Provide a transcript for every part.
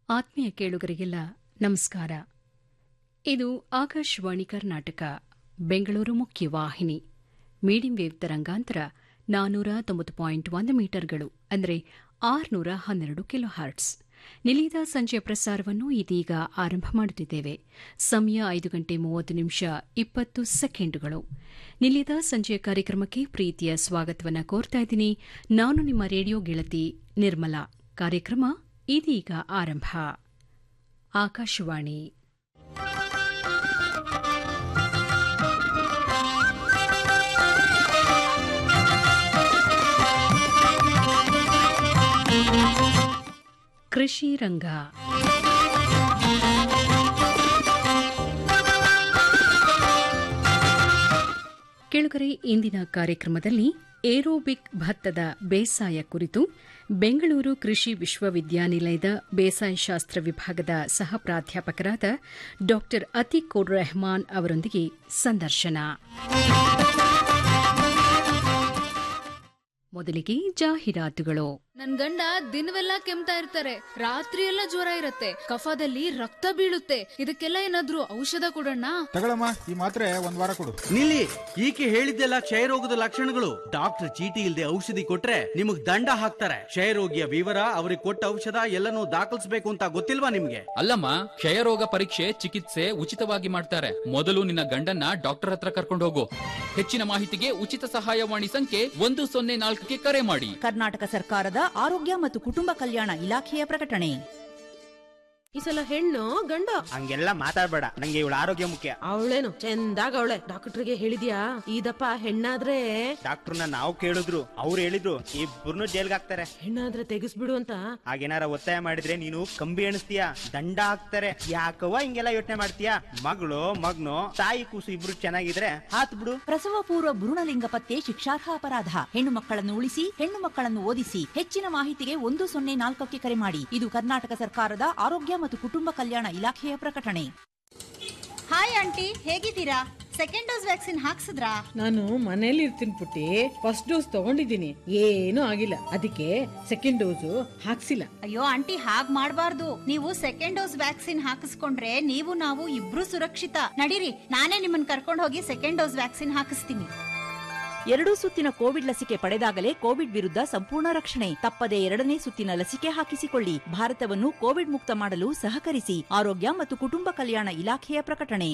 ಆತ್ಮೀಯ ಕೇಳುಗರಿಗೆಲ್ಲ ನಮಸ್ಕಾರ ಇದು ಆಕಾಶವಾಣಿ ಕರ್ನಾಟಕ ಬೆಂಗಳೂರು ಮುಖ್ಯವಾಹಿನಿ ಮೀಡಿಯಂ ವೇವ್ ತರಂಗಾಂತರ ನಾನೂರ ತೊಂಬತ್ತು ಪಾಯಿಂಟ್ ಒಂದು ಮೀಟರ್ಗಳು ಅಂದರೆ ಆರುನೂರ ಹನ್ನೆರಡು ಕಿಲೋ ಹರ್ಟ್ಸ್ ನಿಲಿದ ಸಂಜೆಯ ಪ್ರಸಾರವನ್ನು ಇದೀಗ ಆರಂಭ ಮಾಡುತ್ತಿದ್ದೇವೆ ಸಮಯ ಐದು ಗಂಟೆ ಮೂವತ್ತು ನಿಮಿಷ ಇಪ್ಪತ್ತು ಸೆಕೆಂಡುಗಳು ನಿಲಿದ ಸಂಜೆಯ ಕಾರ್ಯಕ್ರಮಕ್ಕೆ ಪ್ರೀತಿಯ ಸ್ವಾಗತವನ್ನು ಕೋರ್ತಾ ಇದ್ದೀನಿ ನಾನು ನಿಮ್ಮ ರೇಡಿಯೋ ಗೆಳತಿ ನಿರ್ಮಲಾ ಕಾರ್ಯಕ್ರಮ ಇದೀಗ ಆರಂಭ ಆಕಾಶವಾಣಿ ಕೃಷಿ ರಂಗ ಕೆಳಗರೆ ಇಂದಿನ ಕಾರ್ಯಕ್ರಮದಲ್ಲಿ ಏರೋಬಿಕ್ ಭತ್ತದ ಬೇಸಾಯ ಕುರಿತು ಬೆಂಗಳೂರು ಕೃಷಿ ವಿಶ್ವವಿದ್ಯಾನಿಲಯದ ಬೇಸಾಯ ಶಾಸ್ತ್ರ ವಿಭಾಗದ ಸಹ ಪ್ರಾಧ್ಯಾಪಕರಾದ ಡಾ ಅತಿಕುರ್ ರೆಹಮಾನ್ ಅವರೊಂದಿಗೆ ಸಂದರ್ಶನ ಮೊದಲಿಗೆ ಜಾಹೀರಾತುಗಳು ನನ್ ಗಂಡ ದಿನವೆಲ್ಲ ಕೆಮ್ತಾ ಇರ್ತಾರೆ ರಾತ್ರಿ ಎಲ್ಲ ಜ್ವರ ಇರತ್ತೆ ಕಫದಲ್ಲಿ ರಕ್ತ ಬೀಳುತ್ತೆ ಇದಕ್ಕೆಲ್ಲ ಏನಾದ್ರೂ ಔಷಧ ಕೊಡೋಣ ತಗೊಳಮ್ಮ ಈ ಮಾತ್ರೆ ಒಂದ್ ವಾರ ಕೊಡು ನಿಲ್ಲಿ ಈಕೆ ಹೇಳಿದ್ದೆಲ್ಲ ಕ್ಷಯರೋಗದ ಲಕ್ಷಣಗಳು ಡಾಕ್ಟರ್ ಚೀಟಿ ಇಲ್ಲದೆ ಔಷಧಿ ಕೊಟ್ರೆ ನಿಮಗ್ ದಂಡ ಹಾಕ್ತಾರೆ ಕ್ಷಯರೋಗಿಯ ವಿವರ ಅವ್ರಿಗೆ ಕೊಟ್ಟ ಔಷಧ ಎಲ್ಲನೂ ದಾಖಲಿಸಬೇಕು ಅಂತ ಗೊತ್ತಿಲ್ವಾ ನಿಮ್ಗೆ ಅಲ್ಲಮ್ಮ ಕ್ಷಯರೋಗ ಪರೀಕ್ಷೆ ಚಿಕಿತ್ಸೆ ಉಚಿತವಾಗಿ ಮಾಡ್ತಾರೆ ಮೊದಲು ನಿನ್ನ ಗಂಡನ್ನ ಡಾಕ್ಟರ್ ಹತ್ರ ಕರ್ಕೊಂಡು ಹೋಗು ಹೆಚ್ಚಿನ ಮಾಹಿತಿಗೆ ಉಚಿತ ಸಹಾಯವಾಣಿ ಸಂಖ್ಯೆ ಒಂದು ಸೊನ್ನೆ ನಾಲ್ಕಕ್ಕೆ ಕರೆ ಮಾಡಿ ಕರ್ನಾಟಕ ಸರ್ಕಾರದ ಆರೋಗ್ಯ ಮತ್ತು ಕುಟುಂಬ ಕಲ್ಯಾಣ ಇಲಾಖೆಯ ಪ್ರಕಟಣೆ ಈ ಸಲ ಹೆಣ್ಣು ಗಂಡ ಹಂಗೆಲ್ಲ ಮಾತಾಡ್ಬೇಡ ನಂಗೆ ಇವಳ ಆರೋಗ್ಯ ಮುಖ್ಯ ಅವಳೇನು ಚಂದಾಗ ಅವಳೆ ಡಾಕ್ಟರ್ಗೆ ಹೇಳಿದ್ಯಾ ಇದಪ್ಪ ಹೆಣ್ಣಾದ್ರೆ ಡಾಕ್ಟರ್ನ ನಾವು ಕೇಳಿದ್ರು ಅವ್ರು ಹೇಳಿದ್ರು ಇಬ್ಬರನ್ನು ಜೈಲ್ಗೆ ಹಾಕ್ತಾರೆ ಹೆಣ್ಣಾದ್ರೆ ತೆಗಿಸ್ಬಿಡು ಅಂತ ಹಾಗೇನಾರ ಒತ್ತಾಯ ಮಾಡಿದ್ರೆ ನೀನು ಕಂಬಿ ಎಣಿಸ್ತೀಯ ದಂಡ ಹಾಕ್ತಾರೆ ಯಾಕವ್ವ ಹಿಂಗೆಲ್ಲ ಯೋಚನೆ ಮಾಡ್ತೀಯ ಮಗಳು ಮಗ್ನು ತಾಯಿ ಕೂಸು ಇಬ್ರು ಚೆನ್ನಾಗಿದ್ರೆ ಹಾತ್ ಬಿಡು ಪ್ರಸವ ಪೂರ್ವ ಭ್ರೂಣಲಿಂಗ ಪತ್ತೆ ಶಿಕ್ಷಾರ್ಹ ಅಪರಾಧ ಹೆಣ್ಣು ಮಕ್ಕಳನ್ನು ಉಳಿಸಿ ಹೆಣ್ಣು ಮಕ್ಕಳನ್ನು ಓದಿಸಿ ಹೆಚ್ಚಿನ ಮಾಹಿತಿಗೆ ಒಂದು ಸೊನ್ನೆ ನಾಲ್ಕಕ್ಕೆ ಕರೆ ಮಾಡಿ ಇದು ಕರ್ನಾಟಕ ಸರ್ಕಾರದ ಆರೋಗ್ಯ ಮತ್ತು ಕುಟುಂಬ ಕಲ್ಯಾಣ ಇಲಾಖೆಯ ಪ್ರಕಟಣೆ ಹಾಯ್ ಆಂಟಿ ಹೇಗಿದ್ದೀರಾ ಸೆಕೆಂಡ್ ಡೋಸ್ ವ್ಯಾಕ್ಸಿನ್ ಹಾಕ್ಸಿದ್ರಾ ನಾನು ಮನೇಲಿ ಇರ್ತೀನಿ ಪುಟ್ಟಿ ಫಸ್ಟ್ ಡೋಸ್ ತಗೊಂಡಿದ್ದೀನಿ ಏನೂ ಆಗಿಲ್ಲ ಅದಕ್ಕೆ ಸೆಕೆಂಡ್ ಡೋಸು ಹಾಕ್ಸಿಲ್ಲ ಅಯ್ಯೋ ಆಂಟಿ ಹಾಗ್ ಮಾಡ್ಬಾರ್ದು ನೀವು ಸೆಕೆಂಡ್ ಡೋಸ್ ವ್ಯಾಕ್ಸಿನ್ ಹಾಕಿಸ್ಕೊಂಡ್ರೆ ನೀವು ನಾವು ಇಬ್ರು ಸುರಕ್ಷಿತ ನಡೀರಿ ನಾನೇ ನಿಮ್ಮನ್ನ ಕರ್ಕೊಂಡು ಹೋಗಿ ಸೆಕೆಂಡ್ ಡೋಸ್ ವ್ಯಾಕ್ಸಿನ್ ಹಾಕಿಸ್ತೀನಿ ಎರಡೂ ಸುತ್ತಿನ ಕೋವಿಡ್ ಲಸಿಕೆ ಪಡೆದಾಗಲೇ ಕೋವಿಡ್ ವಿರುದ್ಧ ಸಂಪೂರ್ಣ ರಕ್ಷಣೆ ತಪ್ಪದೇ ಎರಡನೇ ಸುತ್ತಿನ ಲಸಿಕೆ ಹಾಕಿಸಿಕೊಳ್ಳಿ ಭಾರತವನ್ನು ಕೋವಿಡ್ ಮುಕ್ತ ಮಾಡಲು ಸಹಕರಿಸಿ ಆರೋಗ್ಯ ಮತ್ತು ಕುಟುಂಬ ಕಲ್ಯಾಣ ಇಲಾಖೆಯ ಪ್ರಕಟಣೆ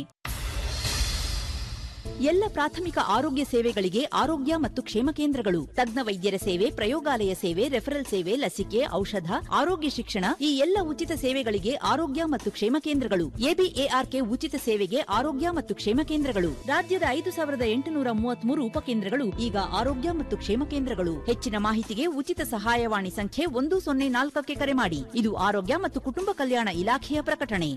ಎಲ್ಲ ಪ್ರಾಥಮಿಕ ಆರೋಗ್ಯ ಸೇವೆಗಳಿಗೆ ಆರೋಗ್ಯ ಮತ್ತು ಕ್ಷೇಮ ಕೇಂದ್ರಗಳು ತಜ್ಞ ವೈದ್ಯರ ಸೇವೆ ಪ್ರಯೋಗಾಲಯ ಸೇವೆ ರೆಫರಲ್ ಸೇವೆ ಲಸಿಕೆ ಔಷಧ ಆರೋಗ್ಯ ಶಿಕ್ಷಣ ಈ ಎಲ್ಲ ಉಚಿತ ಸೇವೆಗಳಿಗೆ ಆರೋಗ್ಯ ಮತ್ತು ಕ್ಷೇಮ ಕೇಂದ್ರಗಳು ಎಬಿಎಆರ್ಕೆ ಉಚಿತ ಸೇವೆಗೆ ಆರೋಗ್ಯ ಮತ್ತು ಕ್ಷೇಮ ಕೇಂದ್ರಗಳು ರಾಜ್ಯದ ಐದು ಸಾವಿರದ ಎಂಟುನೂರ ಮೂವತ್ಮೂರು ಉಪಕೇಂದ್ರಗಳು ಈಗ ಆರೋಗ್ಯ ಮತ್ತು ಕ್ಷೇಮ ಕೇಂದ್ರಗಳು ಹೆಚ್ಚಿನ ಮಾಹಿತಿಗೆ ಉಚಿತ ಸಹಾಯವಾಣಿ ಸಂಖ್ಯೆ ಒಂದು ಸೊನ್ನೆ ನಾಲ್ಕಕ್ಕೆ ಕರೆ ಮಾಡಿ ಇದು ಆರೋಗ್ಯ ಮತ್ತು ಕುಟುಂಬ ಕಲ್ಯಾಣ ಇಲಾಖೆಯ ಪ್ರಕಟಣೆ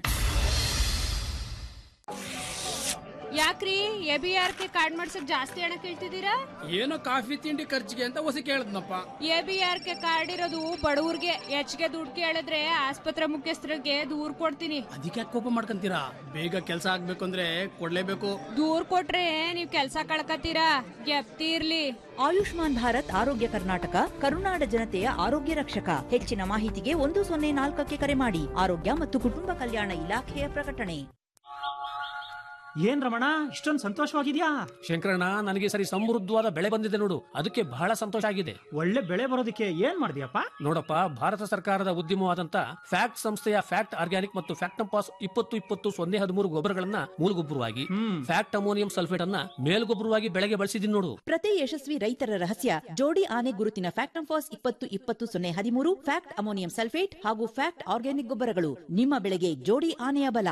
ಯಾಕ್ರಿ A B R K card ಮಾಡ್ಸಕ್ ಜಾಸ್ತಿ ಹಣ ಕೇಳ್ತಿದ್ದೀರಾ ಏನೋ ಕಾಫಿ ತಿಂಡಿ ಖರ್ಚಿಗೆ ಅಂತ ಹೊಸ ಕೇಳದ್ನಪ್ಪ A B R K card ಇರೋದು ಬಡವ್ರಿಗೆ ಹೆಚ್ಚಿಗೆ ದುಡ್ಡು ಕೇಳಿದ್ರೆ ಆಸ್ಪತ್ರೆ ಮುಖ್ಯಸ್ಥರಿಗೆ ದೂರ್ ಕೊಡ್ತೀನಿ ಅದಕ್ಕೆ ಕೋಪ ಮಾಡ್ಕೊಂತೀರಾ ಬೇಗ ಕೆಲಸ ಆಗ್ಬೇಕು ಅಂದ್ರೆ ಕೊಡ್ಲೇಬೇಕು ದೂರ್ ಕೊಟ್ರೆ ನೀವ್ ಕೆಲ್ಸ ಕಳ್ಕತ್ತೀರಾ ಗೆಪ್ತಿ ಇರ್ಲಿ ಆಯುಷ್ಮಾನ್ ಭಾರತ್ ಆರೋಗ್ಯ ಕರ್ನಾಟಕ ಕರುನಾಡ ಜನತೆಯ ಆರೋಗ್ಯ ರಕ್ಷಕ ಹೆಚ್ಚಿನ ಮಾಹಿತಿಗೆ ಒಂದು ಸೊನ್ನೆ ನಾಲ್ಕಕ್ಕೆ ಕರೆ ಮಾಡಿ ಆರೋಗ್ಯ ಮತ್ತು ಕುಟುಂಬ ಕಲ್ಯಾಣ ಇಲಾಖೆಯ ಪ್ರಕಟಣೆ ಏನ್ ರಮಣ ಇಷ್ಟೊಂದು ಸಂತೋಷವಾಗಿದ್ಯಾ ಶಂಕರಣ್ಣ ನನಗೆ ಸರಿ ಸಮೃದ್ಧವಾದ ಬೆಳೆ ಬಂದಿದೆ ನೋಡು ಅದಕ್ಕೆ ಬಹಳ ಸಂತೋಷ ಆಗಿದೆ ಒಳ್ಳೆ ಬೆಳೆ ಬರೋದಕ್ಕೆ ಏನ್ ಮಾಡಿದ್ಯಪ್ಪ ನೋಡಪ್ಪ ಭಾರತ ಸರ್ಕಾರದ ಉದ್ಯಮವಾದಂತ ಫ್ಯಾಕ್ಟ್ ಸಂಸ್ಥೆಯ ಫ್ಯಾಕ್ಟ್ ಆರ್ಗ್ಯಾನಿಕ್ ಮತ್ತು ಫ್ಯಾಕ್ಟಂಪಾಸ್ ಇಪ್ಪತ್ತು ಇಪ್ಪತ್ತು ಸೊನ್ನೆ ಹದಿಮೂರು ಗೊಬ್ಬರಗಳನ್ನ ಮೂಲಗೊಬ್ಬರವಾಗಿ ಫ್ಯಾಕ್ಟ್ ಅಮೋನಿಯಂ ಸಲ್ಫೇಟ್ ಅನ್ನ ಮೇಲ್ಗೊಬ್ಬರವಾಗಿ ಬೆಳೆಗೆ ಬಳಸಿದೀನಿ ನೋಡು ಪ್ರತಿ ಯಶಸ್ವಿ ರೈತರ ರಹಸ್ಯ ಜೋಡಿ ಆನೆ ಗುರುತಿನ ಫ್ಯಾಕ್ಟಂಫಾಸ್ ಇಪ್ಪತ್ತು ಇಪ್ಪತ್ತು ಸೊನ್ನೆ ಹದಿಮೂರು ಫ್ಯಾಕ್ಟ್ ಅಮೋನಿಯಂ ಸಲ್ಫೇಟ್ ಹಾಗೂ ಫ್ಯಾಕ್ಟ್ ಆರ್ಗ್ಯಾನಿಕ್ ಗೊಬ್ಬರಗಳು ನಿಮ್ಮ ಬೆಳೆಗೆ ಜೋಡಿ ಆನೆಯ ಬಲ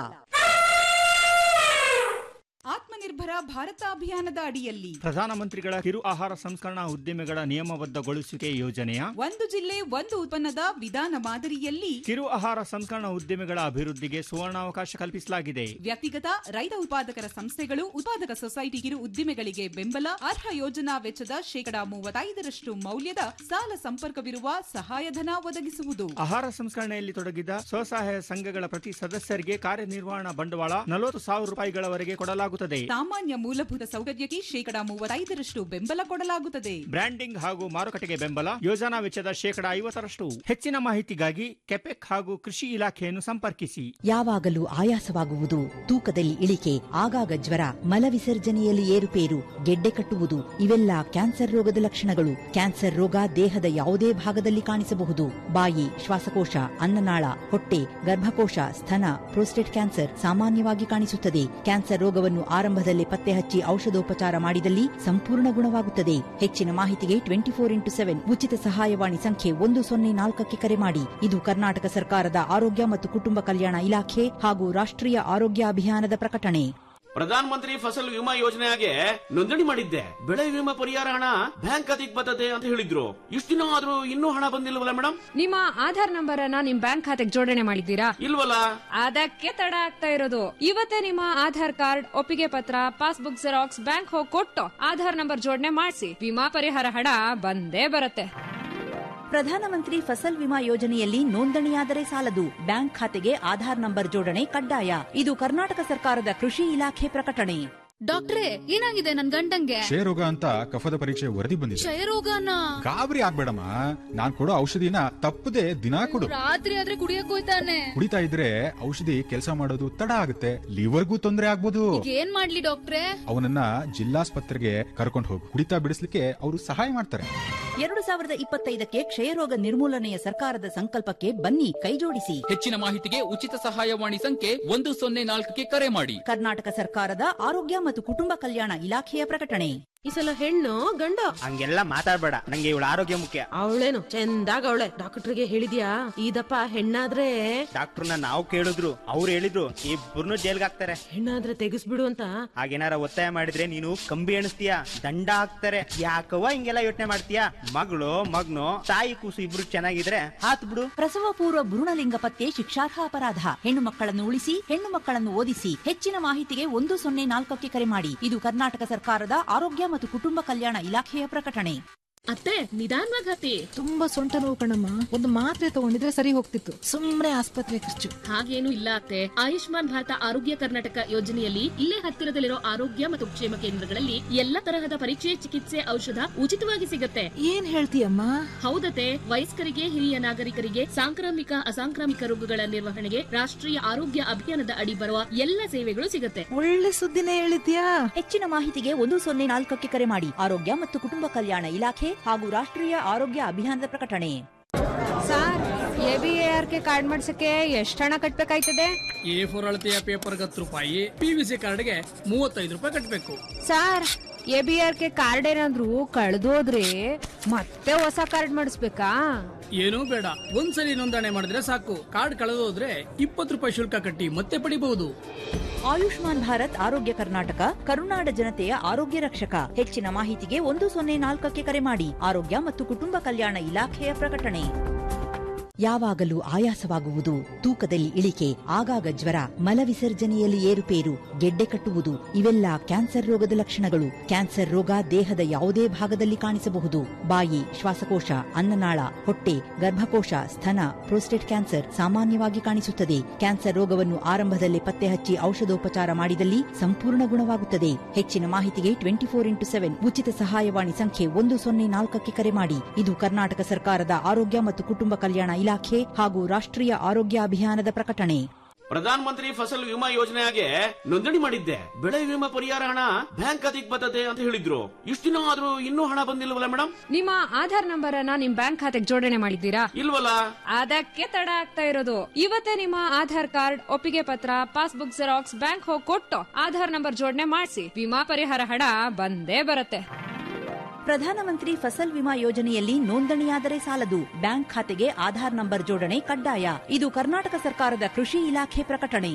ಆತ್ಮನಿರ್ಭರ ಭಾರತ ಅಭಿಯಾನದ ಅಡಿಯಲ್ಲಿ ಪ್ರಧಾನಮಂತ್ರಿಗಳ ಕಿರು ಆಹಾರ ಸಂಸ್ಕರಣಾ ಉದ್ದಿಮೆಗಳ ನಿಯಮಬದ್ಧಗೊಳಿಸುವಿಕೆ ಯೋಜನೆಯ ಒಂದು ಜಿಲ್ಲೆ ಒಂದು ಉತ್ಪನ್ನದ ವಿಧಾನ ಮಾದರಿಯಲ್ಲಿ ಕಿರು ಆಹಾರ ಸಂಸ್ಕರಣಾ ಉದ್ದಿಮೆಗಳ ಅಭಿವೃದ್ಧಿಗೆ ಸುವರ್ಣಾವಕಾಶ ಕಲ್ಪಿಸಲಾಗಿದೆ ವ್ಯಕ್ತಿಗತ ರೈತ ಉತ್ಪಾದಕರ ಸಂಸ್ಥೆಗಳು ಉತ್ಪಾದಕ ಸೊಸೈಟಿ ಕಿರು ಉದ್ದಿಮೆಗಳಿಗೆ ಬೆಂಬಲ ಅರ್ಹ ಯೋಜನಾ ವೆಚ್ಚದ ಶೇಕಡಾ ಮೂವತ್ತೈದರಷ್ಟು ಮೌಲ್ಯದ ಸಾಲ ಸಂಪರ್ಕವಿರುವ ಸಹಾಯಧನ ಒದಗಿಸುವುದು ಆಹಾರ ಸಂಸ್ಕರಣೆಯಲ್ಲಿ ತೊಡಗಿದ ಸ್ವಸಹಾಯ ಸಂಘಗಳ ಪ್ರತಿ ಸದಸ್ಯರಿಗೆ ಕಾರ್ಯನಿರ್ವಹಣಾ ಬಂಡವಾಳ ನಲವತ್ತು ಸಾವಿರ ರೂಪಾಯಿಗಳವರೆಗೆ ಕೊಡಲಾಗುತ್ತದೆ ತಾವು ಸಾಮಾನ್ಯ ಮೂಲಭೂತ ಸೌಕರ್ಯಕ್ಕೆ ಶೇಕಡಾ ಮೂವತ್ತೈದರಷ್ಟು ಬೆಂಬಲ ಕೊಡಲಾಗುತ್ತದೆ ಬ್ರ್ಯಾಂಡಿಂಗ್ ಹಾಗೂ ಮಾರುಕಟ್ಟೆಗೆ ಬೆಂಬಲ ಯೋಜನಾ ವೆಚ್ಚದ ಶೇಕಡ ಐವತ್ತರಷ್ಟು ಹೆಚ್ಚಿನ ಮಾಹಿತಿಗಾಗಿ ಕೆಪೆಕ್ ಹಾಗೂ ಕೃಷಿ ಇಲಾಖೆಯನ್ನು ಸಂಪರ್ಕಿಸಿ ಯಾವಾಗಲೂ ಆಯಾಸವಾಗುವುದು ತೂಕದಲ್ಲಿ ಇಳಿಕೆ ಆಗಾಗ ಜ್ವರ ಮಲವಿಸರ್ಜನೆಯಲ್ಲಿ ಏರುಪೇರು ಗೆಡ್ಡೆ ಕಟ್ಟುವುದು ಇವೆಲ್ಲ ಕ್ಯಾನ್ಸರ್ ರೋಗದ ಲಕ್ಷಣಗಳು ಕ್ಯಾನ್ಸರ್ ರೋಗ ದೇಹದ ಯಾವುದೇ ಭಾಗದಲ್ಲಿ ಕಾಣಿಸಬಹುದು ಬಾಯಿ ಶ್ವಾಸಕೋಶ ಅನ್ನನಾಳ ಹೊಟ್ಟೆ ಗರ್ಭಕೋಶ ಸ್ತನ ಪ್ರೋಸ್ಟೇಟ್ ಕ್ಯಾನ್ಸರ್ ಸಾಮಾನ್ಯವಾಗಿ ಕಾಣಿಸುತ್ತದೆ ಕ್ಯಾನ್ಸರ್ ರೋಗವನ್ನು ಆರಂಭದಲ್ಲೇ ಪತ್ತೆ ಹಚ್ಚಿ ಔಷಧೋಪಚಾರ ಮಾಡಿದಲ್ಲಿ ಸಂಪೂರ್ಣ ಗುಣವಾಗುತ್ತದೆ ಹೆಚ್ಚಿನ ಮಾಹಿತಿಗೆ ಟ್ವೆಂಟಿ ಫೋರ್ ಇಂಟು ಸೆವೆನ್ ಉಚಿತ ಸಹಾಯವಾಣಿ ಸಂಖ್ಯೆ ಒಂದು ಸೊನ್ನೆ ನಾಲ್ಕಕ್ಕೆ ಕರೆ ಮಾಡಿ ಇದು ಕರ್ನಾಟಕ ಸರ್ಕಾರದ ಆರೋಗ್ಯ ಮತ್ತು ಕುಟುಂಬ ಕಲ್ಯಾಣ ಇಲಾಖೆ ಹಾಗೂ ರಾಷ್ಟ್ರೀಯ ಆರೋಗ್ಯ ಅಭಿಯಾನದ ಪ್ರಕಟಣೆ ಪ್ರಧಾನ ಮಂತ್ರಿ ಫಸಲ್ ವಿಮಾ ಯೋಜನೆಗೆ ನೋಂದಣಿ ಮಾಡಿದ್ದೆ ಬೆಳೆ ವಿಮಾ ಪರಿಹಾರ ಹಣ ಬ್ಯಾಂಕ್ ಖಾತೆಗೆ ಬರ್ತದೆ ಅಂತ ಹೇಳಿದ್ರು ಇಷ್ಟು ದಿನ ಆದ್ರೂ ಇನ್ನೂ ಹಣ ಬಂದಿಲ್ವಲ್ಲ ಮೇಡಮ್ ನಿಮ್ಮ ಆಧಾರ್ ನಂಬರ್ ಅನ್ನ ನಿಮ್ ಬ್ಯಾಂಕ್ ಖಾತೆಗೆ ಜೋಡಣೆ ಮಾಡಿದ್ದೀರಾ ಇಲ್ವಲ್ಲ ಅದಕ್ಕೆ ತಡ ಆಗ್ತಾ ಇರೋದು ಇವತ್ತೇ ನಿಮ್ಮ ಆಧಾರ್ ಕಾರ್ಡ್ ಒಪ್ಪಿಗೆ ಪತ್ರ ಪಾಸ್ಬುಕ್ ಜೆರಾಕ್ಸ್ ಬ್ಯಾಂಕ್ ಹೋಗಿ ಕೊಟ್ಟು ಆಧಾರ್ ನಂಬರ್ ಜೋಡಣೆ ಮಾಡಿಸಿ ವಿಮಾ ಪರಿಹಾರ ಹಣ ಬಂದೇ ಬರುತ್ತೆ ಪ್ರಧಾನಮಂತ್ರಿ ಫಸಲ್ ವಿಮಾ ಯೋಜನೆಯಲ್ಲಿ ನೋಂದಣಿಯಾದರೆ ಸಾಲದು ಬ್ಯಾಂಕ್ ಖಾತೆಗೆ ಆಧಾರ್ ನಂಬರ್ ಜೋಡಣೆ ಕಡ್ಡಾಯ ಇದು ಕರ್ನಾಟಕ ಸರ್ಕಾರದ ಕೃಷಿ ಇಲಾಖೆ ಪ್ರಕಟಣೆ ಡಾಕ್ಟ್ರೇ ಏನಾಗಿದೆ ನನ್ ಗಂಡಂಗೆ ಕ್ಷಯರೋಗ ಅಂತ ಕಫದ ಪರೀಕ್ಷೆ ವರದಿ ಬಂದಿದೆ ಕ್ಷಯರೋಗನ ಗಾಬರಿ ಆಗ್ಬೇಡಮ್ಮ ನಾನ್ ಕೊಡೋ ಔಷಧಿನ ತಪ್ಪದೆ ದಿನಾ ಕೊಡು ರಾತ್ರಿ ಆದ್ರೆ ಕುಡಿಯಕ್ ಹೋಯ್ತಾನೆ ಕುಡಿತಾ ಇದ್ರೆ ಔಷಧಿ ಕೆಲಸ ಮಾಡೋದು ತಡ ಆಗುತ್ತೆ ಲಿವರ್ಗೂ ತೊಂದರೆ ಆಗ್ಬೋದು ಈಗ ಏನ್ ಮಾಡ್ಲಿ ಡಾಕ್ಟ್ರೇ ಅವನನ್ನ ಜಿಲ್ಲಾಸ್ಪತ್ರೆಗೆ ಕರ್ಕೊಂಡು ಹೋಗು ಕುಡಿತಾ ಬಿಡಿಸ್ಲಿಕ್ಕೆ ಅವರು ಸಹಾಯ ಮಾಡ್ತಾರೆ ಎರಡು ಸಾವಿರದ ಇಪ್ಪತ್ತೈದಕ್ಕೆ ಕ್ಷಯರೋಗ ನಿರ್ಮೂಲನೆಯ ಸರ್ಕಾರದ ಸಂಕಲ್ಪಕ್ಕೆ ಬನ್ನಿ ಕೈಜೋಡಿಸಿ ಹೆಚ್ಚಿನ ಮಾಹಿತಿಗೆ ಉಚಿತ ಸಹಾಯವಾಣಿ ಸಂಖ್ಯೆ ಒಂದು ಸೊನ್ನೆ ನಾಲ್ಕಕ್ಕೆ ಕರೆ ಮಾಡಿ ಕರ್ನಾಟಕ ಸರ್ಕಾರದ ಆರೋಗ್ಯ ಮತ್ತು ಕುಟುಂಬ ಕಲ್ಯಾಣ ಇಲಾಖೆಯ ಪ್ರಕಟಣೆ ಈ ಸಲ ಹೆಣ್ಣು ಗಂಡ ಹಂಗೆಲ್ಲ ಮಾತಾಡ್ಬೇಡ ನಂಗೆ ಇವಳ ಆರೋಗ್ಯ ಮುಖ್ಯ ಅವಳೇನು ಚಂದಾಗ ಅವಳೆ ಡಾಕ್ಟರ್ಗೆ ಹೇಳಿದ್ಯಾ ಇದಪ್ಪ ಹೆಣ್ಣಾದ್ರೆ ಡಾಕ್ಟರ್ನ ನಾವು ಕೇಳಿದ್ರು ಅವ್ರು ಹೇಳಿದ್ರು ಇಬ್ಬರನ್ನು ಜೈಲ್ಗೆ ಹಾಕ್ತಾರೆ ಹೆಣ್ಣಾದ್ರೆ ತೆಗಿಸ್ಬಿಡು ಅಂತ ಹಾಗೇನಾರ ಒತ್ತಾಯ ಮಾಡಿದ್ರೆ ನೀನು ಕಂಬಿ ಎಣಿಸ್ತೀಯ ದಂಡ ಹಾಕ್ತಾರೆ ಯಾಕವ್ವ ಹಿಂಗೆಲ್ಲ ಯೋಚನೆ ಮಾಡ್ತೀಯ ಮಗಳು ಮಗ್ನು ತಾಯಿ ಕೂಸು ಇಬ್ರು ಚೆನ್ನಾಗಿದ್ರೆ ಹಾತ್ ಬಿಡು ಪ್ರಸವ ಪೂರ್ವ ಭ್ರೂಣಲಿಂಗ ಪತ್ತೆ ಶಿಕ್ಷಾರ್ಹ ಅಪರಾಧ ಹೆಣ್ಣು ಮಕ್ಕಳನ್ನು ಉಳಿಸಿ ಹೆಣ್ಣು ಮಕ್ಕಳನ್ನು ಓದಿಸಿ ಹೆಚ್ಚಿನ ಮಾಹಿತಿಗೆ ಒಂದು ಸೊನ್ನೆ ನಾಲ್ಕಕ್ಕೆ ಕರೆ ಮಾಡಿ ಇದು ಕರ್ನಾಟಕ ಸರ್ಕಾರದ ಆರೋಗ್ಯ ಮತ್ತು ಕುಟುಂಬ ಕಲ್ಯಾಣ ಇಲಾಖೆಯ ಪ್ರಕಟಣೆ ಅತ್ತೆ ನಿಧಾನವಾಗಿ ಹತ್ತಿ ತುಂಬಾ ಸೊಂಟ ನೋವು ಕಣಮ್ಮ ಒಂದು ಮಾತ್ರೆ ತಗೊಂಡಿದ್ರೆ ಸರಿ ಹೋಗ್ತಿತ್ತು ಸುಮ್ನೆ ಆಸ್ಪತ್ರೆ ಖರ್ಚು ಹಾಗೇನು ಇಲ್ಲ ಅತ್ತೆ ಆಯುಷ್ಮಾನ್ ಭಾರತ ಆರೋಗ್ಯ ಕರ್ನಾಟಕ ಯೋಜನೆಯಲ್ಲಿ ಇಲ್ಲೇ ಹತ್ತಿರದಲ್ಲಿರೋ ಆರೋಗ್ಯ ಮತ್ತು ಕ್ಷೇಮ ಕೇಂದ್ರಗಳಲ್ಲಿ ಎಲ್ಲ ತರಹದ ಪರೀಕ್ಷೆ ಚಿಕಿತ್ಸೆ ಔಷಧ ಉಚಿತವಾಗಿ ಸಿಗುತ್ತೆ ಏನ್ ಹೇಳ್ತೀಯಮ್ಮ ಹೌದತೆ ವಯಸ್ಕರಿಗೆ ಹಿರಿಯ ನಾಗರಿಕರಿಗೆ ಸಾಂಕ್ರಾಮಿಕ ಅಸಾಂಕ್ರಾಮಿಕ ರೋಗಗಳ ನಿರ್ವಹಣೆಗೆ ರಾಷ್ಟ್ರೀಯ ಆರೋಗ್ಯ ಅಭಿಯಾನದ ಅಡಿ ಬರುವ ಎಲ್ಲ ಸೇವೆಗಳು ಸಿಗುತ್ತೆ ಒಳ್ಳೆ ಸುದ್ದಿನೇ ಹೇಳಿದ್ಯಾ ಹೆಚ್ಚಿನ ಮಾಹಿತಿಗೆ ಒಂದು ಸೊನ್ನೆ ನಾಲ್ಕಕ್ಕೆ ಕರೆ ಮಾಡಿ ಆರೋಗ್ಯ ಮತ್ತು ಕುಟುಂಬ ಕಲ್ಯಾಣ ಇಲಾಖೆ ಹಾಗೂ ರಾಷ್ಟ್ರೀಯ ಆರೋಗ್ಯ ಅಭಿಯಾನದ ಪ್ರಕಟಣೆ sir A B A R K card ಮಾಡ್ಸಕ್ಕೆ ಎಷ್ಟು ಹಣ ಕಟ್ಬೇಕಾಯ್ತದೆ ಎ ಫೋರ್ ಅಳತೆಯ ಪೇಪರ್ಗೆ ಹತ್ತು ರೂಪಾಯಿ ಪಿ ವಿ ಸಿ ಕಾರ್ಡ್ಗೆ ಮೂವತ್ತೈದು ರೂಪಾಯಿ ಕಟ್ಟಬೇಕು sir A B R K card ಏನಾದ್ರು ಕಳ್ದೋದ್ರೆ ಮತ್ತೆ ಹೊಸ ಕಾರ್ಡ್ ಮಾಡಿಸ್ಬೇಕಾ ಏನೂ ಬೇಡ ಒಂದ್ಸಲಿ ನೋಂದಣಿ ಮಾಡಿದ್ರೆ ಸಾಕು ಕಾರ್ಡ್ ಕಳೆದೋದ್ರೆ ಇಪ್ಪತ್ತು ರೂಪಾಯಿ ಶುಲ್ಕ ಕಟ್ಟಿ ಮತ್ತೆ ಪಡಿಬಹುದು ಆಯುಷ್ಮಾನ್ ಭಾರತ್ ಆರೋಗ್ಯ ಕರ್ನಾಟಕ ಕರುನಾಡ ಜನತೆಯ ಆರೋಗ್ಯ ರಕ್ಷಕ ಹೆಚ್ಚಿನ ಮಾಹಿತಿಗೆ ಒಂದು ಸೊನ್ನೆ ನಾಲ್ಕಕ್ಕೆ ಕರೆ ಮಾಡಿ ಆರೋಗ್ಯ ಮತ್ತು ಕುಟುಂಬ ಕಲ್ಯಾಣ ಇಲಾಖೆಯ ಪ್ರಕಟಣೆ ಯಾವಾಗಲೂ ಆಯಾಸವಾಗುವುದು ತೂಕದಲ್ಲಿ ಇಳಿಕೆ ಆಗಾಗ ಜ್ವರ ಮಲವಿಸರ್ಜನೆಯಲ್ಲಿ ಏರುಪೇರು ಗೆಡ್ಡೆ ಕಟ್ಟುವುದು ಇವೆಲ್ಲ ಕ್ಯಾನ್ಸರ್ ರೋಗದ ಲಕ್ಷಣಗಳು ಕ್ಯಾನ್ಸರ್ ರೋಗ ದೇಹದ ಯಾವುದೇ ಭಾಗದಲ್ಲಿ ಕಾಣಿಸಬಹುದು ಬಾಯಿ ಶ್ವಾಸಕೋಶ ಅನ್ನನಾಳ ಹೊಟ್ಟೆ ಗರ್ಭಕೋಶ ಸ್ತನ ಪ್ರೋಸ್ಟೇಟ್ ಕ್ಯಾನ್ಸರ್ ಸಾಮಾನ್ಯವಾಗಿ ಕಾಣಿಸುತ್ತದೆ ಕ್ಯಾನ್ಸರ್ ರೋಗವನ್ನು ಆರಂಭದಲ್ಲೇ ಪತ್ತೆ ಹಚ್ಚಿ ಔಷಧೋಪಚಾರ ಮಾಡಿದಲ್ಲಿ ಸಂಪೂರ್ಣ ಗುಣವಾಗುತ್ತದೆ ಹೆಚ್ಚಿನ ಮಾಹಿತಿಗೆ ಟ್ವೆಂಟಿ ಫೋರ್ ಇಂಟು ಸೆವೆನ್ ಉಚಿತ ಸಹಾಯವಾಣಿ ಸಂಖ್ಯೆ ಒಂದು ಸೊನ್ನೆ ನಾಲ್ಕಕ್ಕೆ ಕರೆ ಮಾಡಿ ಇದು ಕರ್ನಾಟಕ ಸರ್ಕಾರದ ಆರೋಗ್ಯ ಮತ್ತು ಕುಟುಂಬ ಕಲ್ಯಾಣ ಇಲಾಖೆ ಹಾಗೂ ರಾಷ್ಟ್ರೀಯ ಆರೋಗ್ಯ ಅಭಿಯಾನದ ಪ್ರಕಟಣೆ ಪ್ರಧಾನ ಮಂತ್ರಿ ಫಸಲ್ ವಿಮಾ ಯೋಜನೆಗೆ ನೋಂದಣಿ ಮಾಡಿದ್ದೆ ಬೆಳೆ ವಿಮಾ ಪರಿಹಾರ ಹಣ ಬ್ಯಾಂಕ್ ಖಾತೆಗೆ ಬರ್ತದೆ ಅಂತ ಹೇಳಿದ್ರು ಇಷ್ಟು ದಿನ ಆದ್ರೂ ಇನ್ನೂ ಹಣ ಬಂದಿಲ್ವಲ್ಲ ಮೇಡಮ್ ನಿಮ್ಮ ಆಧಾರ್ ನಂಬರ್ ಅನ್ನ ನಿಮ್ ಬ್ಯಾಂಕ್ ಖಾತೆಗೆ ಜೋಡಣೆ ಮಾಡಿದ್ದೀರಾ ಇಲ್ವಲ್ಲ ಅದಕ್ಕೆ ತಡ ಆಗ್ತಾ ಇರೋದು ಇವತ್ತೇ ನಿಮ್ಮ ಆಧಾರ್ ಕಾರ್ಡ್ ಒಪ್ಪಿಗೆ ಪತ್ರ ಪಾಸ್ಬುಕ್ ಜೆರಾಕ್ಸ್ ಬ್ಯಾಂಕ್ ಹೋಗಿ ಕೊಟ್ಟು ಆಧಾರ್ ನಂಬರ್ ಜೋಡಣೆ ಮಾಡಿಸಿ ವಿಮಾ ಪರಿಹಾರ ಹಣ ಬಂದೇ ಬರುತ್ತೆ ಪ್ರಧಾನಮಂತ್ರಿ ಫಸಲ್ ವಿಮಾ ಯೋಜನೆಯಲ್ಲಿ ನೋಂದಣಿಯಾದರೆ ಸಾಲದು ಬ್ಯಾಂಕ್ ಖಾತೆಗೆ ಆಧಾರ್ ನಂಬರ್ ಜೋಡಣೆ ಕಡ್ಡಾಯ ಇದು ಕರ್ನಾಟಕ ಸರ್ಕಾರದ ಕೃಷಿ ಇಲಾಖೆ ಪ್ರಕಟಣೆ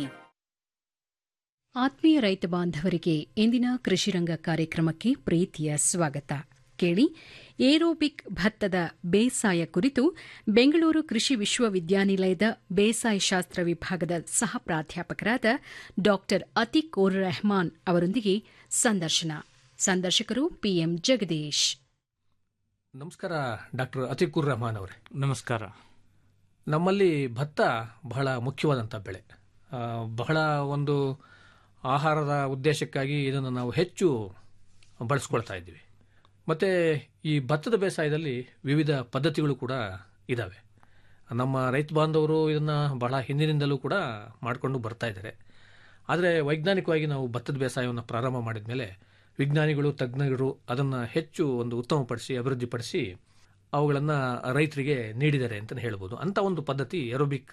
ಆತ್ಮೀಯ ರೈತ ಬಾಂಧವರಿಗೆ ಇಂದಿನ ಕೃಷಿರಂಗ ಕಾರ್ಯಕ್ರಮಕ್ಕೆ ಪ್ರೀತಿಯ ಸ್ವಾಗತ ಕೇಳಿ ಏರೋಬಿಕ್ ಭತ್ತದ ಬೇಸಾಯ ಕುರಿತು ಬೆಂಗಳೂರು ಕೃಷಿ ವಿಶ್ವವಿದ್ಯಾನಿಲಯದ ಬೇಸಾಯ ಶಾಸ್ತ್ರ ವಿಭಾಗದ ಸಹ ಪ್ರಾಧ್ಯಾಪಕರಾದ ಡಾ ಅತಿಕ್ ಉರ್ ರೆಹಮಾನ್ ಅವರೊಂದಿಗೆ ಸಂದರ್ಶನ ಸಂದರ್ಶಕರು ಪಿಎಂ ಜಗದೀಶ್ ನಮಸ್ಕಾರ ಡಾಕ್ಟರ್ ಅತಿಕುರ್ ರಹಮಾನ್ ಅವರೇ ನಮಸ್ಕಾರ ನಮ್ಮಲ್ಲಿ ಭತ್ತ ಬಹಳ ಮುಖ್ಯವಾದಂಥ ಬೆಳೆ ಆ, ಬಹಳ ಒಂದು ಆಹಾರದ ಉದ್ದೇಶಕ್ಕಾಗಿ ಇದನ್ನು ನಾವು ಹೆಚ್ಚು ಬಳಸ್ಕೊಳ್ತಾ ಇದ್ದೀವಿ ಮತ್ತು ಈ ಭತ್ತದ ಬೇಸಾಯದಲ್ಲಿ ವಿವಿಧ ಪದ್ಧತಿಗಳು ಕೂಡ ಇದ್ದಾವೆ ನಮ್ಮ ರೈತ ಬಾಂಧವರು ಇದನ್ನು ಬಹಳ ಹಿಂದಿನಿಂದಲೂ ಕೂಡ ಮಾಡಿಕೊಂಡು ಬರ್ತಾ ಇದ್ದಾರೆ ಆದರೆ ವೈಜ್ಞಾನಿಕವಾಗಿ ನಾವು ಭತ್ತದ ಬೇಸಾಯವನ್ನು ಪ್ರಾರಂಭ ಮಾಡಿದ ಮೇಲೆ ವಿಜ್ಞಾನಿಗಳು ತಜ್ಞರು ಅದನ್ನು ಹೆಚ್ಚು ಒಂದು ಉತ್ತಮಪಡಿಸಿ ಅಭಿವೃದ್ಧಿಪಡಿಸಿ ಅವುಗಳನ್ನು ರೈತರಿಗೆ ನೀಡಿದ್ದಾರೆ ಅಂತಲೇ ಹೇಳ್ಬೋದು ಅಂಥ ಒಂದು ಪದ್ಧತಿ ಏರೋಬಿಕ್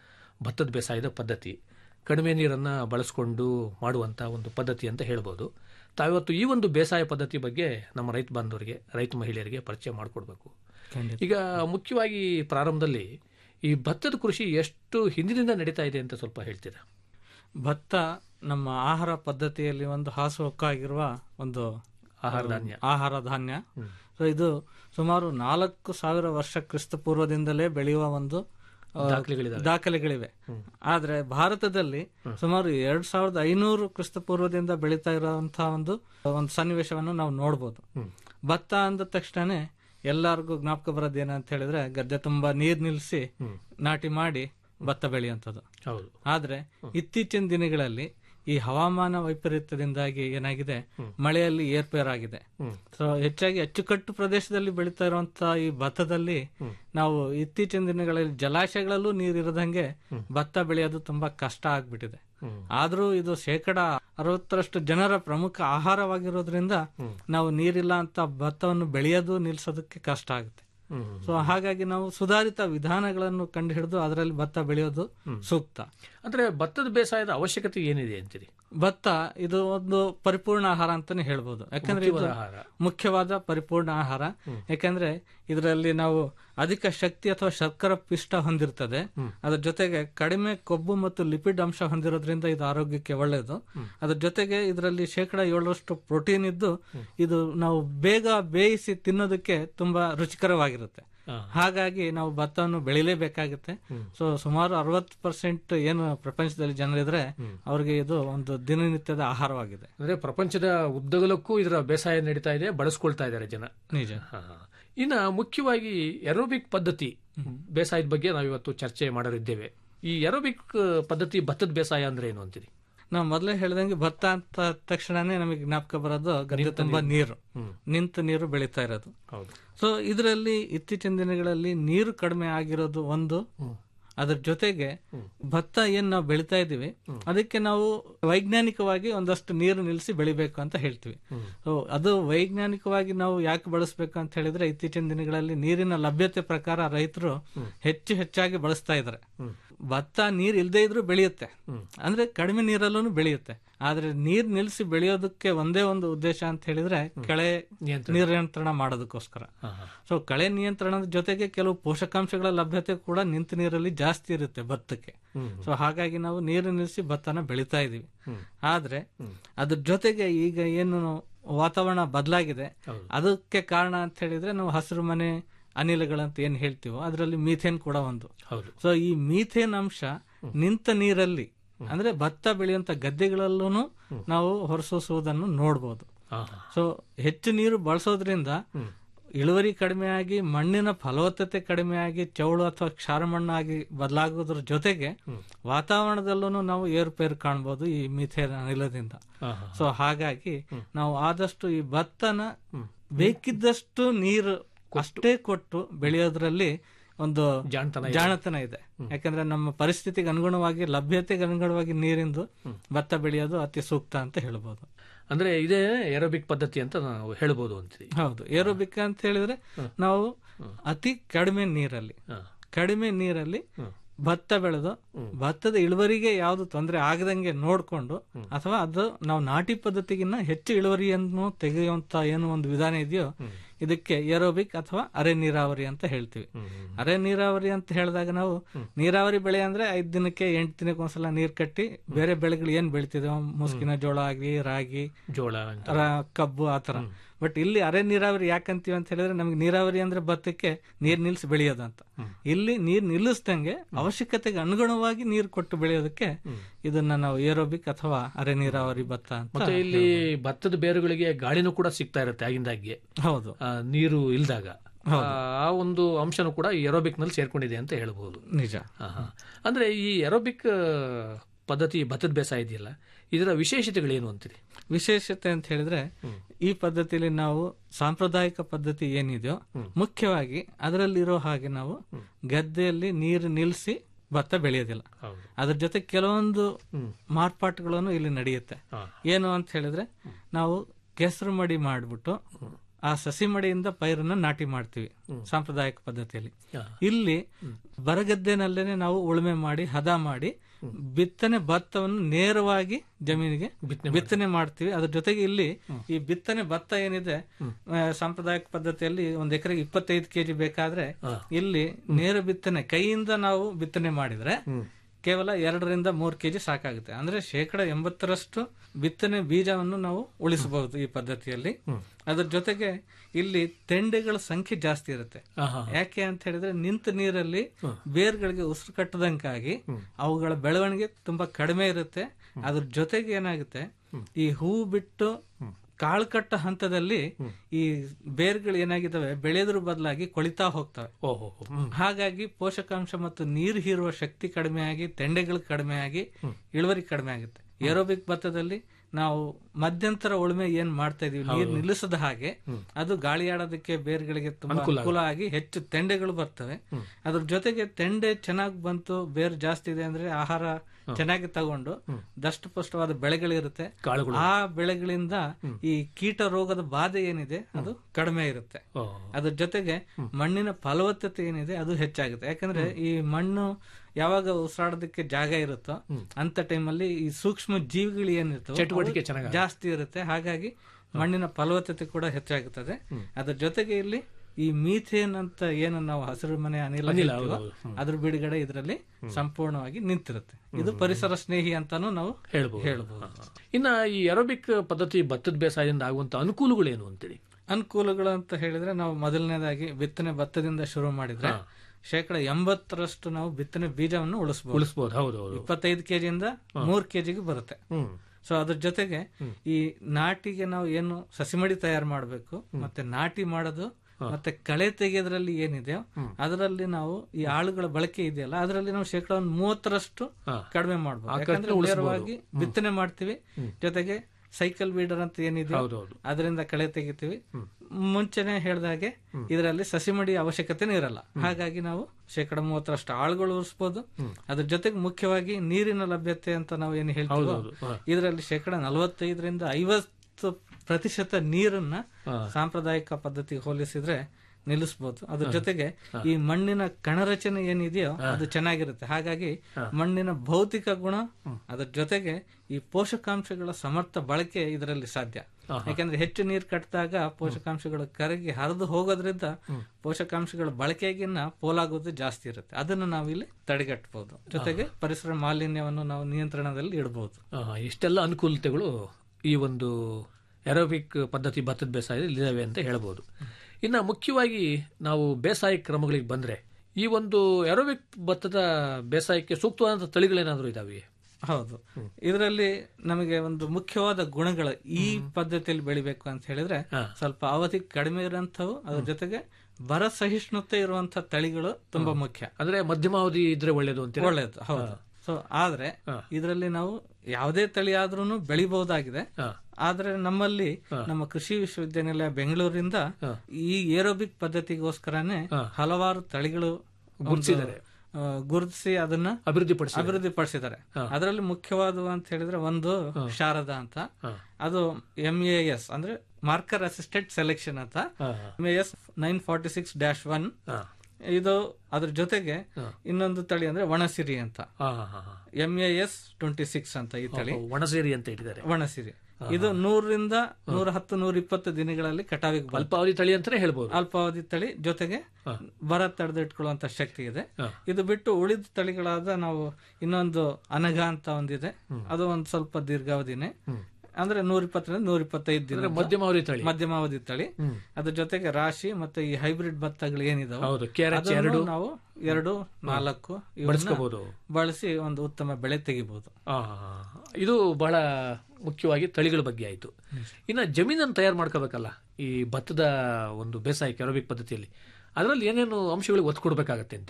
ಭತ್ತದ ಬೇಸಾಯದ ಪದ್ಧತಿ ಕಡಿಮೆ ನೀರನ್ನು ಬಳಸ್ಕೊಂಡು ಮಾಡುವಂಥ ಒಂದು ಪದ್ಧತಿ ಅಂತ ಹೇಳ್ಬೋದು ತಾವಿವತ್ತು ಈ ಒಂದು ಬೇಸಾಯ ಪದ್ಧತಿ ಬಗ್ಗೆ ನಮ್ಮ ರೈತ ಬಾಂಧವರಿಗೆ ರೈತ ಮಹಿಳೆಯರಿಗೆ ಪರಿಚಯ ಮಾಡಿಕೊಡ್ಬೇಕು ಈಗ ಮುಖ್ಯವಾಗಿ ಪ್ರಾರಂಭದಲ್ಲಿ ಈ ಭತ್ತದ ಕೃಷಿ ಎಷ್ಟು ಹಿಂದಿನಿಂದ ನಡೀತಾ ಇದೆ ಅಂತ ಸ್ವಲ್ಪ ಹೇಳ್ತೀರಾ ಭತ್ತ ನಮ್ಮ ಆಹಾರ ಪದ್ಧತಿಯಲ್ಲಿ ಒಂದು ಹಾಸುಹೊಕ್ಕಾಗಿರುವ ಒಂದು ಆಹಾರ ಧಾನ್ಯ. ಆಹಾರ ಧಾನ್ಯ ಸೊ ಇದು ಸುಮಾರು ನಾಲ್ಕು ಸಾವಿರ ವರ್ಷ ಕ್ರಿಸ್ತ ಪೂರ್ವದಿಂದಲೇ ಬೆಳೆಯುವ ಒಂದು ಆ, ದಾಖಲೆಗಳಿದಾವೆ. ದಾಖಲೆಗಳಿವೆ ಆದ್ರೆ ಭಾರತದಲ್ಲಿ ಸುಮಾರು ಎರಡ್ ಸಾವಿರದ ಐನೂರು ಕ್ರಿಸ್ತ ಪೂರ್ವದಿಂದ ಬೆಳೀತಾ ಇರುವಂತಹ ಒಂದು ಒಂದು ಸನ್ನಿವೇಶವನ್ನು ನಾವು ನೋಡ್ಬೋದು ಭತ್ತ ಅಂದ ತಕ್ಷಣನೇ ಎಲ್ಲರಿಗೂ ಜ್ಞಾಪಕ ಬರೋದು ಏನಂತ ಹೇಳಿದ್ರೆ ಗದ್ದೆ ತುಂಬಾ ನೀರ್ ನಿಲ್ಲಿಸಿ ನಾಟಿ ಮಾಡಿ ಭತ್ತ ಬೆಳೆಯುವಂಥದ್ದು ಹೌದು ಆದ್ರೆ ಇತ್ತೀಚಿನ ದಿನಗಳಲ್ಲಿ ಈ ಹವಾಮಾನ ವೈಪರೀತ್ಯದಿಂದಾಗಿ ಏನಾಗಿದೆ ಮಳೆಯಲ್ಲಿ ಏರ್ಪೇರಾಗಿದೆ ಸೊ ಹೆಚ್ಚಾಗಿ ಅಚ್ಚುಕಟ್ಟು ಪ್ರದೇಶದಲ್ಲಿ ಬೆಳೀತಾ ಇರುವಂತಹ ಈ ಭತ್ತದಲ್ಲಿ ನಾವು ಇತ್ತೀಚಿನ ದಿನಗಳಲ್ಲಿ ಜಲಾಶಯಗಳಲ್ಲೂ ನೀರಿರದಂಗೆ ಭತ್ತ ಬೆಳೆಯೋದು ತುಂಬಾ ಕಷ್ಟ ಆಗ್ಬಿಟ್ಟಿದೆ ಆದ್ರೂ ಇದು ಶೇಕಡ ಅರವತ್ತರಷ್ಟು ಜನರ ಪ್ರಮುಖ ಆಹಾರವಾಗಿರೋದ್ರಿಂದ ನಾವು ನೀರಿಲ್ಲ ಅಂತ ಭತ್ತವನ್ನು ಬೆಳೆಯೋದು ನಿಲ್ಸೋದಕ್ಕೆ ಕಷ್ಟ ಆಗುತ್ತೆ ಸೊ ಹಾಗಾಗಿ ನಾವು ಸುಧಾರಿತ ವಿಧಾನಗಳನ್ನು ಕಂಡು ಹಿಡಿದು ಅದರಲ್ಲಿ ಭತ್ತ ಬೆಳೆಯೋದು ಸೂಕ್ತ ಅಂದ್ರೆ ಭತ್ತದ ಬೇಸಾಯದ ಅವಶ್ಯಕತೆ ಏನಿದೆ ಅಂತೀರಿ ಭತ್ತ ಇದು ಒಂದು ಪರಿಪೂರ್ಣ ಆಹಾರ ಅಂತಾನೆ ಹೇಳ್ಬೋದು ಯಾಕಂದ್ರೆ ಇದು ಮುಖ್ಯವಾದ ಆಹಾರ. ಮುಖ್ಯವಾದ ಪರಿಪೂರ್ಣ ಆಹಾರ ಯಾಕಂದ್ರೆ ಇದರಲ್ಲಿ ನಾವು ಅಧಿಕ ಶಕ್ತಿ ಅಥವಾ ಶರ್ಕರ ಪಿಷ್ಟ ಹೊಂದಿರ್ತದೆ ಅದ್ರ ಜೊತೆಗೆ ಕಡಿಮೆ ಕೊಬ್ಬು ಮತ್ತು ಲಿಪಿಡ್ ಅಂಶ ಹೊಂದಿರೋದ್ರಿಂದ ಇದು ಆರೋಗ್ಯಕ್ಕೆ ಒಳ್ಳೆಯದು ಅದ್ರ ಜೊತೆಗೆ ಇದರಲ್ಲಿ ಶೇಕಡ ಏಳರಷ್ಟು ಪ್ರೋಟೀನ್ ಇದ್ದು ಇದು ನಾವು ಬೇಗ ಬೇಯಿಸಿ ತಿನ್ನೋದಕ್ಕೆ ತುಂಬಾ ರುಚಿಕರವಾಗಿರುತ್ತೆ ಹಾಗಾಗಿ ನಾವು ಭತ್ತವನ್ನು ಬೆಳಿಲೇಬೇಕಾಗುತ್ತೆ ಸೊ ಸುಮಾರು ಅರವತ್ತು ಪರ್ಸೆಂಟ್ ಏನು ಪ್ರಪಂಚದಲ್ಲಿ ಜನರಿದ್ರೆ ಅವ್ರಿಗೆ ಇದು ಒಂದು ದಿನನಿತ್ಯದ ಆಹಾರವಾಗಿದೆ ಅಂದ್ರೆ ಪ್ರಪಂಚದ ಉದ್ದಗಲಕ್ಕೂ ಇದರ ಬೇಸಾಯ ನಡೀತಾ ಇದೆ ಬಳಸ್ಕೊಳ್ತಾ ಇದ್ದಾರೆ ಜನ ನಿಜ ಹಾ, ಹಾ. ಇನ್ನ ಮುಖ್ಯವಾಗಿ ಎರೋಬಿಕ್ ಪದ್ಧತಿ ಬೇಸಾಯದ ಬಗ್ಗೆ ನಾವಿವತ್ತು ಚರ್ಚೆ ಮಾಡಲಿದ್ದೇವೆ ಈ ಎರೋಬಿಕ್ ಪದ್ಧತಿ ಭತ್ತದ ಬೇಸಾಯ ಅಂದ್ರೆ ಏನು ಅಂತೀರಿ ನಾವು ಮೊದಲೇ ಹೇಳ್ದಂಗೆ ಭತ್ತ ಅಂತ ತಕ್ಷಣನೇ ನಮಗೆ ಜ್ಞಾಪಕ ಬರೋದು ಗದ್ದೆ ನಿಂತ ತುಂಬಾ ನೀರು. ನೀರು ಹ್ಮ್. ನಿಂತ ನೀರು ಬೆಳೀತಾ ಇರೋದು ಹೌದು ಸೊ ಇದರಲ್ಲಿ ಇತ್ತೀಚಿನ ದಿನಗಳಲ್ಲಿ ನೀರು ಕಡಿಮೆ ಆಗಿರೋದು ಒಂದು ಅದ್ರ ಜೊತೆಗೆ ಭತ್ತ ಏನ್ ನಾವು ಬೆಳಿತಾ ಇದೀವಿ ಅದಕ್ಕೆ ನಾವು ವೈಜ್ಞಾನಿಕವಾಗಿ ಒಂದಷ್ಟು ನೀರು ನಿಲ್ಲಿಸಿ ಬೆಳಿಬೇಕು ಅಂತ ಹೇಳ್ತೀವಿ ಸೊ ಅದು ವೈಜ್ಞಾನಿಕವಾಗಿ ನಾವು ಯಾಕೆ ಬಳಸಬೇಕು ಅಂತ ಹೇಳಿದ್ರೆ ಇತ್ತೀಚಿನ ದಿನಗಳಲ್ಲಿ ನೀರಿನ ಲಭ್ಯತೆ ಪ್ರಕಾರ ರೈತರು ಹೆಚ್ಚು ಹೆಚ್ಚಾಗಿ ಬಳಸ್ತಾ ಇದ್ದಾರೆ ಭತ್ತ ನೀರ್ ಇಲ್ದೇ ಇದ್ರೂ ಬೆಳೆಯುತ್ತೆ ಅಂದ್ರೆ ಕಡಿಮೆ ನೀರಲ್ಲೂ ಬೆಳೆಯುತ್ತೆ ಆದ್ರೆ ನೀರ್ ನಿಲ್ಲಿಸಿ ಬೆಳೆಯೋದಕ್ಕೆ ಒಂದೇ ಒಂದು ಉದ್ದೇಶ ಅಂತ ಹೇಳಿದ್ರೆ ಕಳೆ ನಿಯಂತ್ರಣ. ನಿಯಂತ್ರಣ ಮಾಡೋದಕ್ಕೋಸ್ಕರ ಸೊ ಕಳೆ ನಿಯಂತ್ರಣದ ಜೊತೆಗೆ ಕೆಲವು ಪೋಷಕಾಂಶಗಳ ಲಭ್ಯತೆ ಕೂಡ ನಿಂತ ನೀರಲ್ಲಿ ಜಾಸ್ತಿ ಇರುತ್ತೆ ಭತ್ತಕ್ಕೆ ಸೊ ಹಾಗಾಗಿ ನಾವು ನೀರು ನಿಲ್ಲಿಸಿ ಭತ್ತನ ಬೆಳಿತಾ ಇದೀವಿ ಆದ್ರೆ ಅದ್ರ ಜೊತೆಗೆ ಈಗ ಏನು ವಾತಾವರಣ ಬದಲಾಗಿದೆ ಅದಕ್ಕೆ ಕಾರಣ ಅಂತ ಹೇಳಿದ್ರೆ ನಾವು ಹಸಿರು ಮನೆ ಅನಿಲಗಳಂತ ಏನ್ ಹೇಳ್ತೀವೋ ಅದರಲ್ಲಿ ಮೀಥೇನ್ ಕೂಡ ಒಂದು ಹೌದು ಸೊ ಈ ಮೀಥೇನ್ ಅಂಶ ನಿಂತ ನೀರಲ್ಲಿ ಅಂದ್ರೆ ಭತ್ತ ಬೆಳೆಯುವಂತ ಗದ್ದೆಗಳಲ್ಲೂ ನಾವು ಹೊರಸೂಸುವುದನ್ನು ನೋಡಬಹುದು ಸೊ ಹೆಚ್ಚು ನೀರು ಬಳಸೋದ್ರಿಂದ ಇಳುವರಿ ಕಡಿಮೆಯಾಗಿ ಮಣ್ಣಿನ ಫಲವತ್ತತೆ ಕಡಿಮೆಯಾಗಿ ಚೌಳು ಅಥವಾ ಕ್ಷಾರ ಮಣ್ಣಾಗಿ ಬದಲಾಗೋದ್ರ ಜೊತೆಗೆ ವಾತಾವರಣದಲ್ಲೂ ನಾವು ಏರುಪೇರು ಕಾಣಬಹುದು ಈ ಮಿಥೇನ್ ಅನಿಲದಿಂದ ಸೊ ಹಾಗಾಗಿ ನಾವು ಆದಷ್ಟು ಈ ಭತ್ತನ ಬೇಕಿದ್ದಷ್ಟು ನೀರು ಅಷ್ಟೇ ಕೊಟ್ಟು ಬೆಳೆಯೋದ್ರಲ್ಲಿ ಒಂದು ಜಾಣತನ ಇದೆ. ಜಾಣತನ ಇದೆ ಯಾಕಂದ್ರೆ ನಮ್ಮ ಪರಿಸ್ಥಿತಿಗೆ ಅನುಗುಣವಾಗಿ ಲಭ್ಯತೆಗೆ ಅನುಗುಣವಾಗಿ ನೀರಿಂದು ಭತ್ತ ಬೆಳೆಯೋದು ಅತಿ ಸೂಕ್ತ ಅಂತ ಹೇಳ್ಬೋದು ಅಂದ್ರೆ ಇದೇ ಏರೋಬಿಕ್ ಪದ್ಧತಿ ಅಂತ ನಾವು ಹೇಳ್ಬೋದು ಅಂತೀರಿ ಹೌದು ಏರೋಬಿಕ್ ಅಂತ ಹೇಳಿದ್ರೆ ನಾವು ಅತಿ ಕಡಿಮೆ ನೀರಲ್ಲಿ ಕಡಿಮೆ ನೀರಲ್ಲಿ ಭತ್ತ ಬೆಳೆದು ಭತ್ತದ ಇಳುವರಿಗೆ ಯಾವ್ದು ತೊಂದರೆ ಆಗದಂಗೆ ನೋಡ್ಕೊಂಡು ಅಥವಾ ಅದು ನಾವು ನಾಟಿ ಪದ್ಧತಿಗಿನ್ನ ಹೆಚ್ಚು ಇಳುವರಿಯನ್ನು ತೆಗೆಯುವಂತ ಏನು ಒಂದು ವಿಧಾನ ಇದೆಯೋ ಇದಕ್ಕೆ ಏರೋಬಿಕ್ ಅಥವಾ ಅರೆ ನೀರಾವರಿ ಅಂತ ಹೇಳ್ತೀವಿ ಅರೆ ನೀರಾವರಿ ಅಂತ ಹೇಳಿದಾಗ ನಾವು ನೀರಾವರಿ ಬೆಳೆ ಅಂದ್ರೆ ಐದ್ ದಿನಕ್ಕೆ ಎಂಟು ದಿನಕ್ಕೆ ಒಂದ್ಸಲ ನೀರ್ ಕಟ್ಟಿ ಬೇರೆ ಬೆಳೆಗಳು ಏನ್ ಬೆಳಿತಿದೆವು ಮುಸ್ಕಿನ ಜೋಳ ಆಗ್ಲಿ ರಾಗಿ ಜೋಳ ರ- ಕಬ್ಬು ಆತರ ಬಟ್ ಇಲ್ಲಿ ಅರೆ ನೀರಾವರಿ ಯಾಕಂತೀವಿ ಅಂತ ಹೇಳಿದ್ರೆ ನಮ್ಗೆ ನೀರಾವರಿ ಅಂದ್ರೆ ಭತ್ತಕ್ಕೆ ನೀರ್ ನಿಲ್ಸಿ ಬೆಳೆಯೋದು ಅಂತ ಇಲ್ಲಿ ನೀರ್ ನಿಲ್ಲಿಸ್ದಂಗೆ ಅವಶ್ಯಕತೆಗೆ ಅನುಗುಣವಾಗಿ ನೀರ್ ಕೊಟ್ಟು ಬೆಳೆಯೋದಕ್ಕೆ ಇದನ್ನ ನಾವು ಏರೋಬಿಕ್ ಅಥವಾ ಅರೆ ನೀರಾವರಿ ಭತ್ತ ಅಂತ ಮತ್ತೆ ಇಲ್ಲಿ ಭತ್ತದ ಬೇರುಗಳಿಗೆ ಗಾಳಿನೂ ಕೂಡ ಸಿಗ್ತಾ ಇರುತ್ತೆ ಆಗಿಂದಾಗ್ಗೆ ಹೌದು ಆ, ನೀರು ಇಲ್ದಾಗ ಆ, ಆ ಒಂದು ಅಂಶನೂ ಕೂಡ ಈ ಏರೋಬಿಕ್ ನಲ್ಲಿ ಸೇರ್ಕೊಂಡಿದೆ ಅಂತ ಹೇಳ್ಬೋದು ನಿಜ ಅಂದ್ರೆ ಈ ಏರೋಬಿಕ್ ಪದ್ಧತಿ ಭತ್ತದ ಬೇಸಾಯ ಇದೆಯಲ್ಲ ಇದರ ವಿಶೇಷತೆಗಳೇನು ಅಂತೀರಿ ವಿಶೇಷತೆ ಅಂತ ಹೇಳಿದ್ರೆ ಈ ಪದ್ಧತಿಯಲ್ಲಿ ನಾವು ಸಾಂಪ್ರದಾಯಿಕ ಪದ್ಧತಿ ಏನಿದೆಯೋ ಮುಖ್ಯವಾಗಿ ಅದರಲ್ಲಿರೋ ಹಾಗೆ ನಾವು ಗದ್ದೆಯಲ್ಲಿ ನೀರು ನಿಲ್ಲಿಸಿ ಭತ್ತ ಬೆಳೆಯೋದಿಲ್ಲ ಅದ್ರ ಜೊತೆ ಕೆಲವೊಂದು ಮಾರ್ಪಾಟುಗಳನ್ನು ಇಲ್ಲಿ ನಡೆಯುತ್ತೆ ಏನು ಅಂತ ಹೇಳಿದ್ರೆ ನಾವು ಕೆಸರು ಮಡಿ ಮಾಡಿಬಿಟ್ಟು ಆ ಸಸಿ ಮಡಿಯಿಂದ ಪೈರನ್ನ ನಾಟಿ ಮಾಡ್ತೀವಿ ಸಾಂಪ್ರದಾಯಿಕ ಪದ್ಧತಿಯಲ್ಲಿ ಇಲ್ಲಿ ಬರಗದ್ದೆನಲ್ಲೇನೆ ನಾವು ಉಳುಮೆ ಮಾಡಿ ಹದ ಮಾಡಿ ಬಿತ್ತನೆ ಭತ್ತವನ್ನು ನೇರವಾಗಿ ಜಮೀನಿಗೆ ಬಿತ್ತನೆ ಮಾಡ್ತೀವಿ ಅದ್ರ ಜೊತೆಗೆ ಇಲ್ಲಿ ಈ ಬಿತ್ತನೆ ಭತ್ತ ಏನಿದೆ ಆ, ಸಾಂಪ್ರದಾಯಿಕ ಪದ್ಧತಿಯಲ್ಲಿ ಒಂದ್ ಎಕರೆಗೆ ಇಪ್ಪತ್ತೈದು ಕೆಜಿ ಬೇಕಾದ್ರೆ ಇಲ್ಲಿ ನೇರ ಬಿತ್ತನೆ ಕೈಯಿಂದ ನಾವು ಬಿತ್ತನೆ ಮಾಡಿದ್ರೆ ಕೇವಲ ಎರಡರಿಂದ ಮೂರು ಕೆಜಿ ಸಾಕಾಗುತ್ತೆ ಅಂದ್ರೆ ಶೇಕಡ ಎಂಬತ್ತರಷ್ಟು ಬಿತ್ತನೆ ಬೀಜವನ್ನು ನಾವು ಉಳಿಸಬಹುದು ಈ ಪದ್ಧತಿಯಲ್ಲಿ ಅದ್ರ ಜೊತೆಗೆ ಇಲ್ಲಿ ತೆಂಡೆಗಳ ಸಂಖ್ಯೆ ಜಾಸ್ತಿ ಇರುತ್ತೆ ಯಾಕೆ ಅಂತ ಹೇಳಿದ್ರೆ ನಿಂತ ನೀರಲ್ಲಿ ಬೇರ್ಗಳಿಗೆ ಉಸಿರು ಕಟ್ಟದಂಗಾಗಿ ಅವುಗಳ ಬೆಳವಣಿಗೆ ತುಂಬಾ ಕಡಿಮೆ ಇರುತ್ತೆ ಅದ್ರ ಜೊತೆಗೆ ಏನಾಗುತ್ತೆ ಈ ಹೂವು ಬಿಟ್ಟು ಕಾಳು ಕಟ್ಟ ಹಂತದಲ್ಲಿ ಈ ಬೇರ್ಗಳು ಏನಾಗಿದ್ದಾವೆ ಬೆಳೆಯೋದ್ರ ಬದಲಾಗಿ ಕೊಳಿತಾ ಹೋಗ್ತವೆ ಹಾಗಾಗಿ ಪೋಷಕಾಂಶ ಮತ್ತು ನೀರು ಹೀರುವ ಶಕ್ತಿ ಕಡಿಮೆ ಆಗಿ ತೆಂಡೆಗಳು ಕಡಿಮೆ ಆಗಿ ಇಳುವರಿ ಕಡಿಮೆ ಆಗುತ್ತೆ ಏರೋಬಿಕ್ ಭತ್ತದಲ್ಲಿ ನಾವು ಮಧ್ಯಂತರ ಉಳುಮೆ ಏನ್ ಮಾಡ್ತಾ ಇದೀವಿ ನೀರು ನಿಲ್ಲಿಸದ ಹಾಗೆ ಅದು ಗಾಳಿಯಾಡೋದಕ್ಕೆ ಬೇರ್ಗಳಿಗೆ ತುಂಬಾ ಅನುಕೂಲ ಅನುಕೂಲ ಆಗಿ ಹೆಚ್ಚು ತೆಂಡೆಗಳು ಬರ್ತವೆ ಅದ್ರ ಜೊತೆಗೆ ತೆಂಡೆ ಚೆನ್ನಾಗಿ ಬಂತು ಬೇರ್ ಜಾಸ್ತಿ ಇದೆ ಅಂದ್ರೆ ಆಹಾರ ಚೆನ್ನಾಗಿ ತಗೊಂಡು ದಷ್ಟಪುಷ್ಟವಾದ ಬೆಳೆಗಳಿರುತ್ತೆ ಕಾಳುಗಳು. ಆ ಬೆಳೆಗಳಿಂದ ಈ ಕೀಟ ರೋಗದ ಬಾಧೆ ಏನಿದೆ ಅದು ಕಡಿಮೆ ಇರುತ್ತೆ ಅದ್ರ ಜೊತೆಗೆ ಮಣ್ಣಿನ ಫಲವತ್ತತೆ ಏನಿದೆ ಅದು ಹೆಚ್ಚಾಗುತ್ತೆ ಯಾಕಂದ್ರೆ ಈ ಮಣ್ಣು ಯಾವಾಗ ಉಸಿರಾಡೋದಕ್ಕೆ ಜಾಗ ಇರುತ್ತೋ ಅಂತ ಟೈಮಲ್ಲಿ ಈ ಸೂಕ್ಷ್ಮ ಜೀವಿಗಳು ಏನಿರ್ತವೆ ಚಟುವಟಿಕೆ ಅವು ಚೆನ್ನಾಗಿ ಜಾಸ್ತಿ ಇರುತ್ತೆ ಹಾಗಾಗಿ ಮಣ್ಣಿನ ಫಲವತ್ತತೆ ಕೂಡ ಹೆಚ್ಚಾಗುತ್ತದೆ ಅದ್ರ ಜೊತೆಗೆ ಇಲ್ಲಿ ಈ ಮೀಥೇನ್ ಅಂತ ಏನು ನಾವು ಹಸಿರು ಮನೆ ಅನಿಲ ಅನಿಲ, ಹೇಳ್ತೀವೋ, ಹೌದು, ಹೌದು. ಅದ್ರ ಬಿಡುಗಡೆ ಇದರಲ್ಲಿ ಸಂಪೂರ್ಣವಾಗಿ ನಿಂತಿರುತ್ತೆ ಇದು ಪರಿಸರ ಸ್ನೇಹಿ ಅಂತಾನು ನಾವು ಹೇಳ್ಬೋದು ಹೇಳ್ಬೋದು ಇನ್ನ ಈ ಅರೋಬಿಕ್ ಪದ್ಧತಿ ಭತ್ತದ ಬೇಸಾಯದಿಂದ ಆಗುವಂತ ಅನುಕೂಲಗಳೇನು ಅಂತೇಳಿ ಅನುಕೂಲಗಳು ಅಂತ ಹೇಳಿದ್ರೆ ನಾವು ಮೊದಲನೇದಾಗಿ ಬಿತ್ತನೆ ಭತ್ತದಿಂದ ಶುರು ಮಾಡಿದ್ರೆ ಶೇಕಡ ಎಂಬತ್ತರಷ್ಟು ನಾವು ಬಿತ್ತನೆ ಬೀಜವನ್ನು ಉಳಿಸಬಹುದು ಉಳಿಸ್ಬೋದು, ಹೌದು, ಹೌದು. ಇಪ್ಪತ್ತೈದು ಕೆಜಿಯಿಂದ ಮೂರ್ ಕೆಜಿಗೆ ಬರುತ್ತೆ ಸೊ ಅದ್ರ ಜೊತೆಗೆ ಈ ನಾಟಿಗೆ ನಾವು ಏನು ಸಸಿಮಡಿ ತಯಾರು ಮಾಡಬೇಕು ಮತ್ತೆ ನಾಟಿ ಮಾಡೋದು ಮತ್ತೆ ಕಳೆ ತೆಗೆಯೋದ್ರಲ್ಲಿ ಏನಿದೆ ಅದರಲ್ಲಿ ನಾವು ಈ ಆಳುಗಳ ಬಳಕೆ ಇದೆಯಲ್ಲ ಅದರಲ್ಲಿ ನಾವು ಶೇಕಡ ಒಂದು ಮೂವತ್ತರಷ್ಟು ಕಡಿಮೆ ಆ ಮಾಡಬಹುದು ಖರ್ಚನ್ನ ಯಾಕಂದ್ರೆ ಉಳಿಸ್ಬೋದು. ನೇರವಾಗಿ ಬಿತ್ತನೆ ಮಾಡ್ತೀವಿ ಜೊತೆಗೆ ಸೈಕಲ್ ಬೀಡರ್ ಅಂತ ಏನಿದೆ ಹೌದೌದು. ಅದರಿಂದ ಕಳೆ ತೆಗಿತೀವಿ ಮುಂಚೆನೆ ಹೇಳ್ದಾಗೆ ಇದರಲ್ಲಿ ಸಸಿಮಡಿ ಅವಶ್ಯಕತೆನೂ ಇರಲ್ಲ ಹಾಗಾಗಿ ನಾವು ಶೇಕಡ ಮೂವತ್ತರಷ್ಟು ಆಳುಗಳು ಉಳಿಸ್ಬೋದು ಅದ್ರ ಜೊತೆಗೆ ಮುಖ್ಯವಾಗಿ ನೀರಿನ ಲಭ್ಯತೆ ಅಂತ ನಾವು ಏನು ಹೇಳ್ತೀವಿ ಹೌದೌದು. ಹಾ. ಇದರಲ್ಲಿ ಶೇಕಡ ನಲವತ್ತೈದರಿಂದ ಐವತ್ತು ಪ್ರತಿಶತ ನೀರನ್ನ ಸಾಂಪ್ರದಾಯಿಕ ಪದ್ಧತಿಗೆ ಹೋಲಿಸಿದ್ರೆ ನಿಲ್ಲಿಸಬಹುದು ಅದ್ರ ಜೊತೆಗೆ ಈ ಮಣ್ಣಿನ ಕಣರಚನೆ ಏನಿದೆಯೋ ಅದು ಚೆನ್ನಾಗಿರುತ್ತೆ ಹಾಗಾಗಿ ಮಣ್ಣಿನ ಭೌತಿಕ ಗುಣ ಅದ್ರ ಜೊತೆಗೆ ಈ ಪೋಷಕಾಂಶಗಳ ಸಮರ್ಥ ಬಳಕೆ ಇದರಲ್ಲಿ ಸಾಧ್ಯ ಯಾಕಂದ್ರೆ ಹೆಚ್ಚು ನೀರು ಕಟ್ಟಿದಾಗ ಪೋಷಕಾಂಶಗಳು ಕರಗಿ ಹರಿದು ಹೋಗೋದ್ರಿಂದ ಪೋಷಕಾಂಶಗಳ ಬಳಕೆಗಿನ್ನ ಪೋಲಾಗೋದು ಜಾಸ್ತಿ ಇರುತ್ತೆ ಅದನ್ನು ನಾವಿಲ್ಲಿ ತಡೆಗಟ್ಟಬಹುದು ಜೊತೆಗೆ ಪರಿಸರ ಮಾಲಿನ್ಯವನ್ನು ನಾವು ನಿಯಂತ್ರಣದಲ್ಲಿ ಇಡಬಹುದು ಆ, ಇಷ್ಟೆಲ್ಲ ಅನುಕೂಲತೆಗಳು ಈ ಒಂದು ಎರೋಬಿಕ್ ಪದ್ಧತಿ ಭತ್ತದ ಬೇಸಾಯದಲ್ಲಿ ಇದಾವೆ ಅಂತ ಹೇಳ್ಬೋದು ಇನ್ನು ಮುಖ್ಯವಾಗಿ ನಾವು ಬೇಸಾಯ ಕ್ರಮಗಳಿಗೆ ಬಂದ್ರೆ ಈ ಒಂದು ಎರೋಬಿಕ್ ಭತ್ತದ ಬೇಸಾಯಕ್ಕೆ ಸೂಕ್ತವಾದಂಥ ತಳಿಗಳೇನಾದರೂ ಇದಾವೆ ಹೌದು ಇದರಲ್ಲಿ ನಮಗೆ ಒಂದು ಮುಖ್ಯವಾದ ಗುಣಗಳು ಈ ಪದ್ಧತಿಯಲ್ಲಿ ಬೆಳಿಬೇಕು ಅಂತ ಹೇಳಿದ್ರೆ ಸ್ವಲ್ಪ ಅವಧಿ ಕಡಿಮೆ ಇರುವಂತವು ಅದ್ರ ಜೊತೆಗೆ ಬರ ಸಹಿಷ್ಣುತೆ ಇರುವಂತ ತಳಿಗಳು ತುಂಬಾ ಮುಖ್ಯ ಅಂದ್ರೆ ಮಧ್ಯಮಾವಧಿ ಇದ್ರೆ ಒಳ್ಳೇದು ಅಂತ ಒಳ್ಳೇದು ಹೌದು ಸೊ ಆದ್ರೆ ಇದರಲ್ಲಿ ನಾವು ಯಾವುದೇ ತಳಿ ಆದ್ರೂ ಬೆಳಿಬಹುದಾಗಿದೆ ಆದ್ರೆ ನಮ್ಮಲ್ಲಿ ನಮ್ಮ ಕೃಷಿ ವಿಶ್ವವಿದ್ಯಾನಿಲಯ ಬೆಂಗಳೂರಿಂದ ಈ ಏರೋಬಿಕ್ ಪದ್ಧತಿಗೋಸ್ಕರನೇ ಹಲವಾರು ತಳಿಗಳು ಗುರ್ತಿಸಿದ್ದಾರೆ. ಗುರುತಿಸಿ ಅದನ್ನ ಅಭಿವೃದ್ಧಿಪಡಿಸಿ ಅಭಿವೃದ್ಧಿ ಪಡಿಸಿದ್ದಾರೆ ಅದರಲ್ಲಿ ಮುಖ್ಯವಾದವು ಅಂತ ಹೇಳಿದ್ರೆ ಒಂದು ಶಾರದಾ ಅಂತ ಅದು ಎಂ ಎ ಎಸ್ ಅಂದ್ರೆ ಮಾರ್ಕರ್ ಅಸಿಸ್ಟೆಡ್ ಸೆಲೆಕ್ಷನ್ ಅಂತ M A S nine forty six dash one ಇದು ಅದ್ರ ಜೊತೆಗೆ ಇನ್ನೊಂದು ತಳಿ ಅಂದ್ರೆ ಒಣಸಿರಿ ಅಂತ M A S twenty six ಅಂತ ಈ ತಳಿ ಒಣಸೇರಿ ಅಂತ ಇಟ್ಟಿದ್ದಾರೆ ಒಣಸಿರಿ ಇದು ನೂರರಿಂದ ನೂರ ಹತ್ತು ನೂರ ಇಪ್ಪತ್ತು ದಿನಗಳಲ್ಲಿ ಕಟಾವಿಗೆ ಬರುತ್ತೆ. ಅಲ್ಪಾವಧಿ ತಳಿ ಅಂತಾನೆ ಹೇಳ್ಬೋದು ಅಲ್ಪಾವಧಿ ತಳಿ ಜೊತೆಗೆ ಬರ ತಡೆದಿಟ್ಕೊಳ್ಳುವಂತ ಶಕ್ತಿ ಇದೆ ಇದು ಬಿಟ್ಟು ಉಳಿದ ತಳಿಗಳಾದ ನಾವು ಇನ್ನೊಂದು ಅನಘ ಅಂತ ಒಂದಿದೆ ಅದು ಒಂದ್ ಸ್ವಲ್ಪ ದೀರ್ಘಾವಧಿನೇ ಅಂದ್ರೆ ನೂರ ಇಪ್ಪತ್ತರಿಂದ ನೂರ ಇಪ್ಪತ್ತೈದು ದಿನ ಅಂದ್ರೆ ಮಧ್ಯಮಾವಧಿ ತಳಿ. ಮಧ್ಯಮಾವಧಿ ತಳಿ ಅದ್ರ ಜೊತೆಗೆ ರಾಶಿ ಮತ್ತೆ ಈ ಹೈಬ್ರಿಡ್ ಭತ್ತಗಳು ಏನಿದಾವೆ ಹೌದು, KRH ಅದನ್ನು ಎರಡು. ನಾವು ಎರಡು ನಾಲ್ಕು ಇವನ್ನ ಬಳಸ್ಕೋಬಹುದು. ಬಳಸಿ ಒಂದು ಉತ್ತಮ ಬೆಳೆ ತೆಗಿಬಹುದು ಆ, ಇದು ಬಹಳ ಮುಖ್ಯವಾಗಿ ತಳಿಗಳ ಬಗ್ಗೆ ಆಯಿತು ಇನ್ನು ಜಮೀನನ್ನು ತಯಾರು ಮಾಡ್ಕೋಬೇಕಲ್ಲ ಈ ಭತ್ತದ ಒಂದು ಬೇಸಾಯಕ್ಕೆ ಅರೋಬಿಕ್ ಪದ್ಧತಿಯಲ್ಲಿ ಅದರಲ್ಲಿ ಏನೇನು ಅಂಶಗಳಿಗೆ ಒತ್ತು ಕೊಡಬೇಕಾಗತ್ತೆ ಅಂತೀರಿ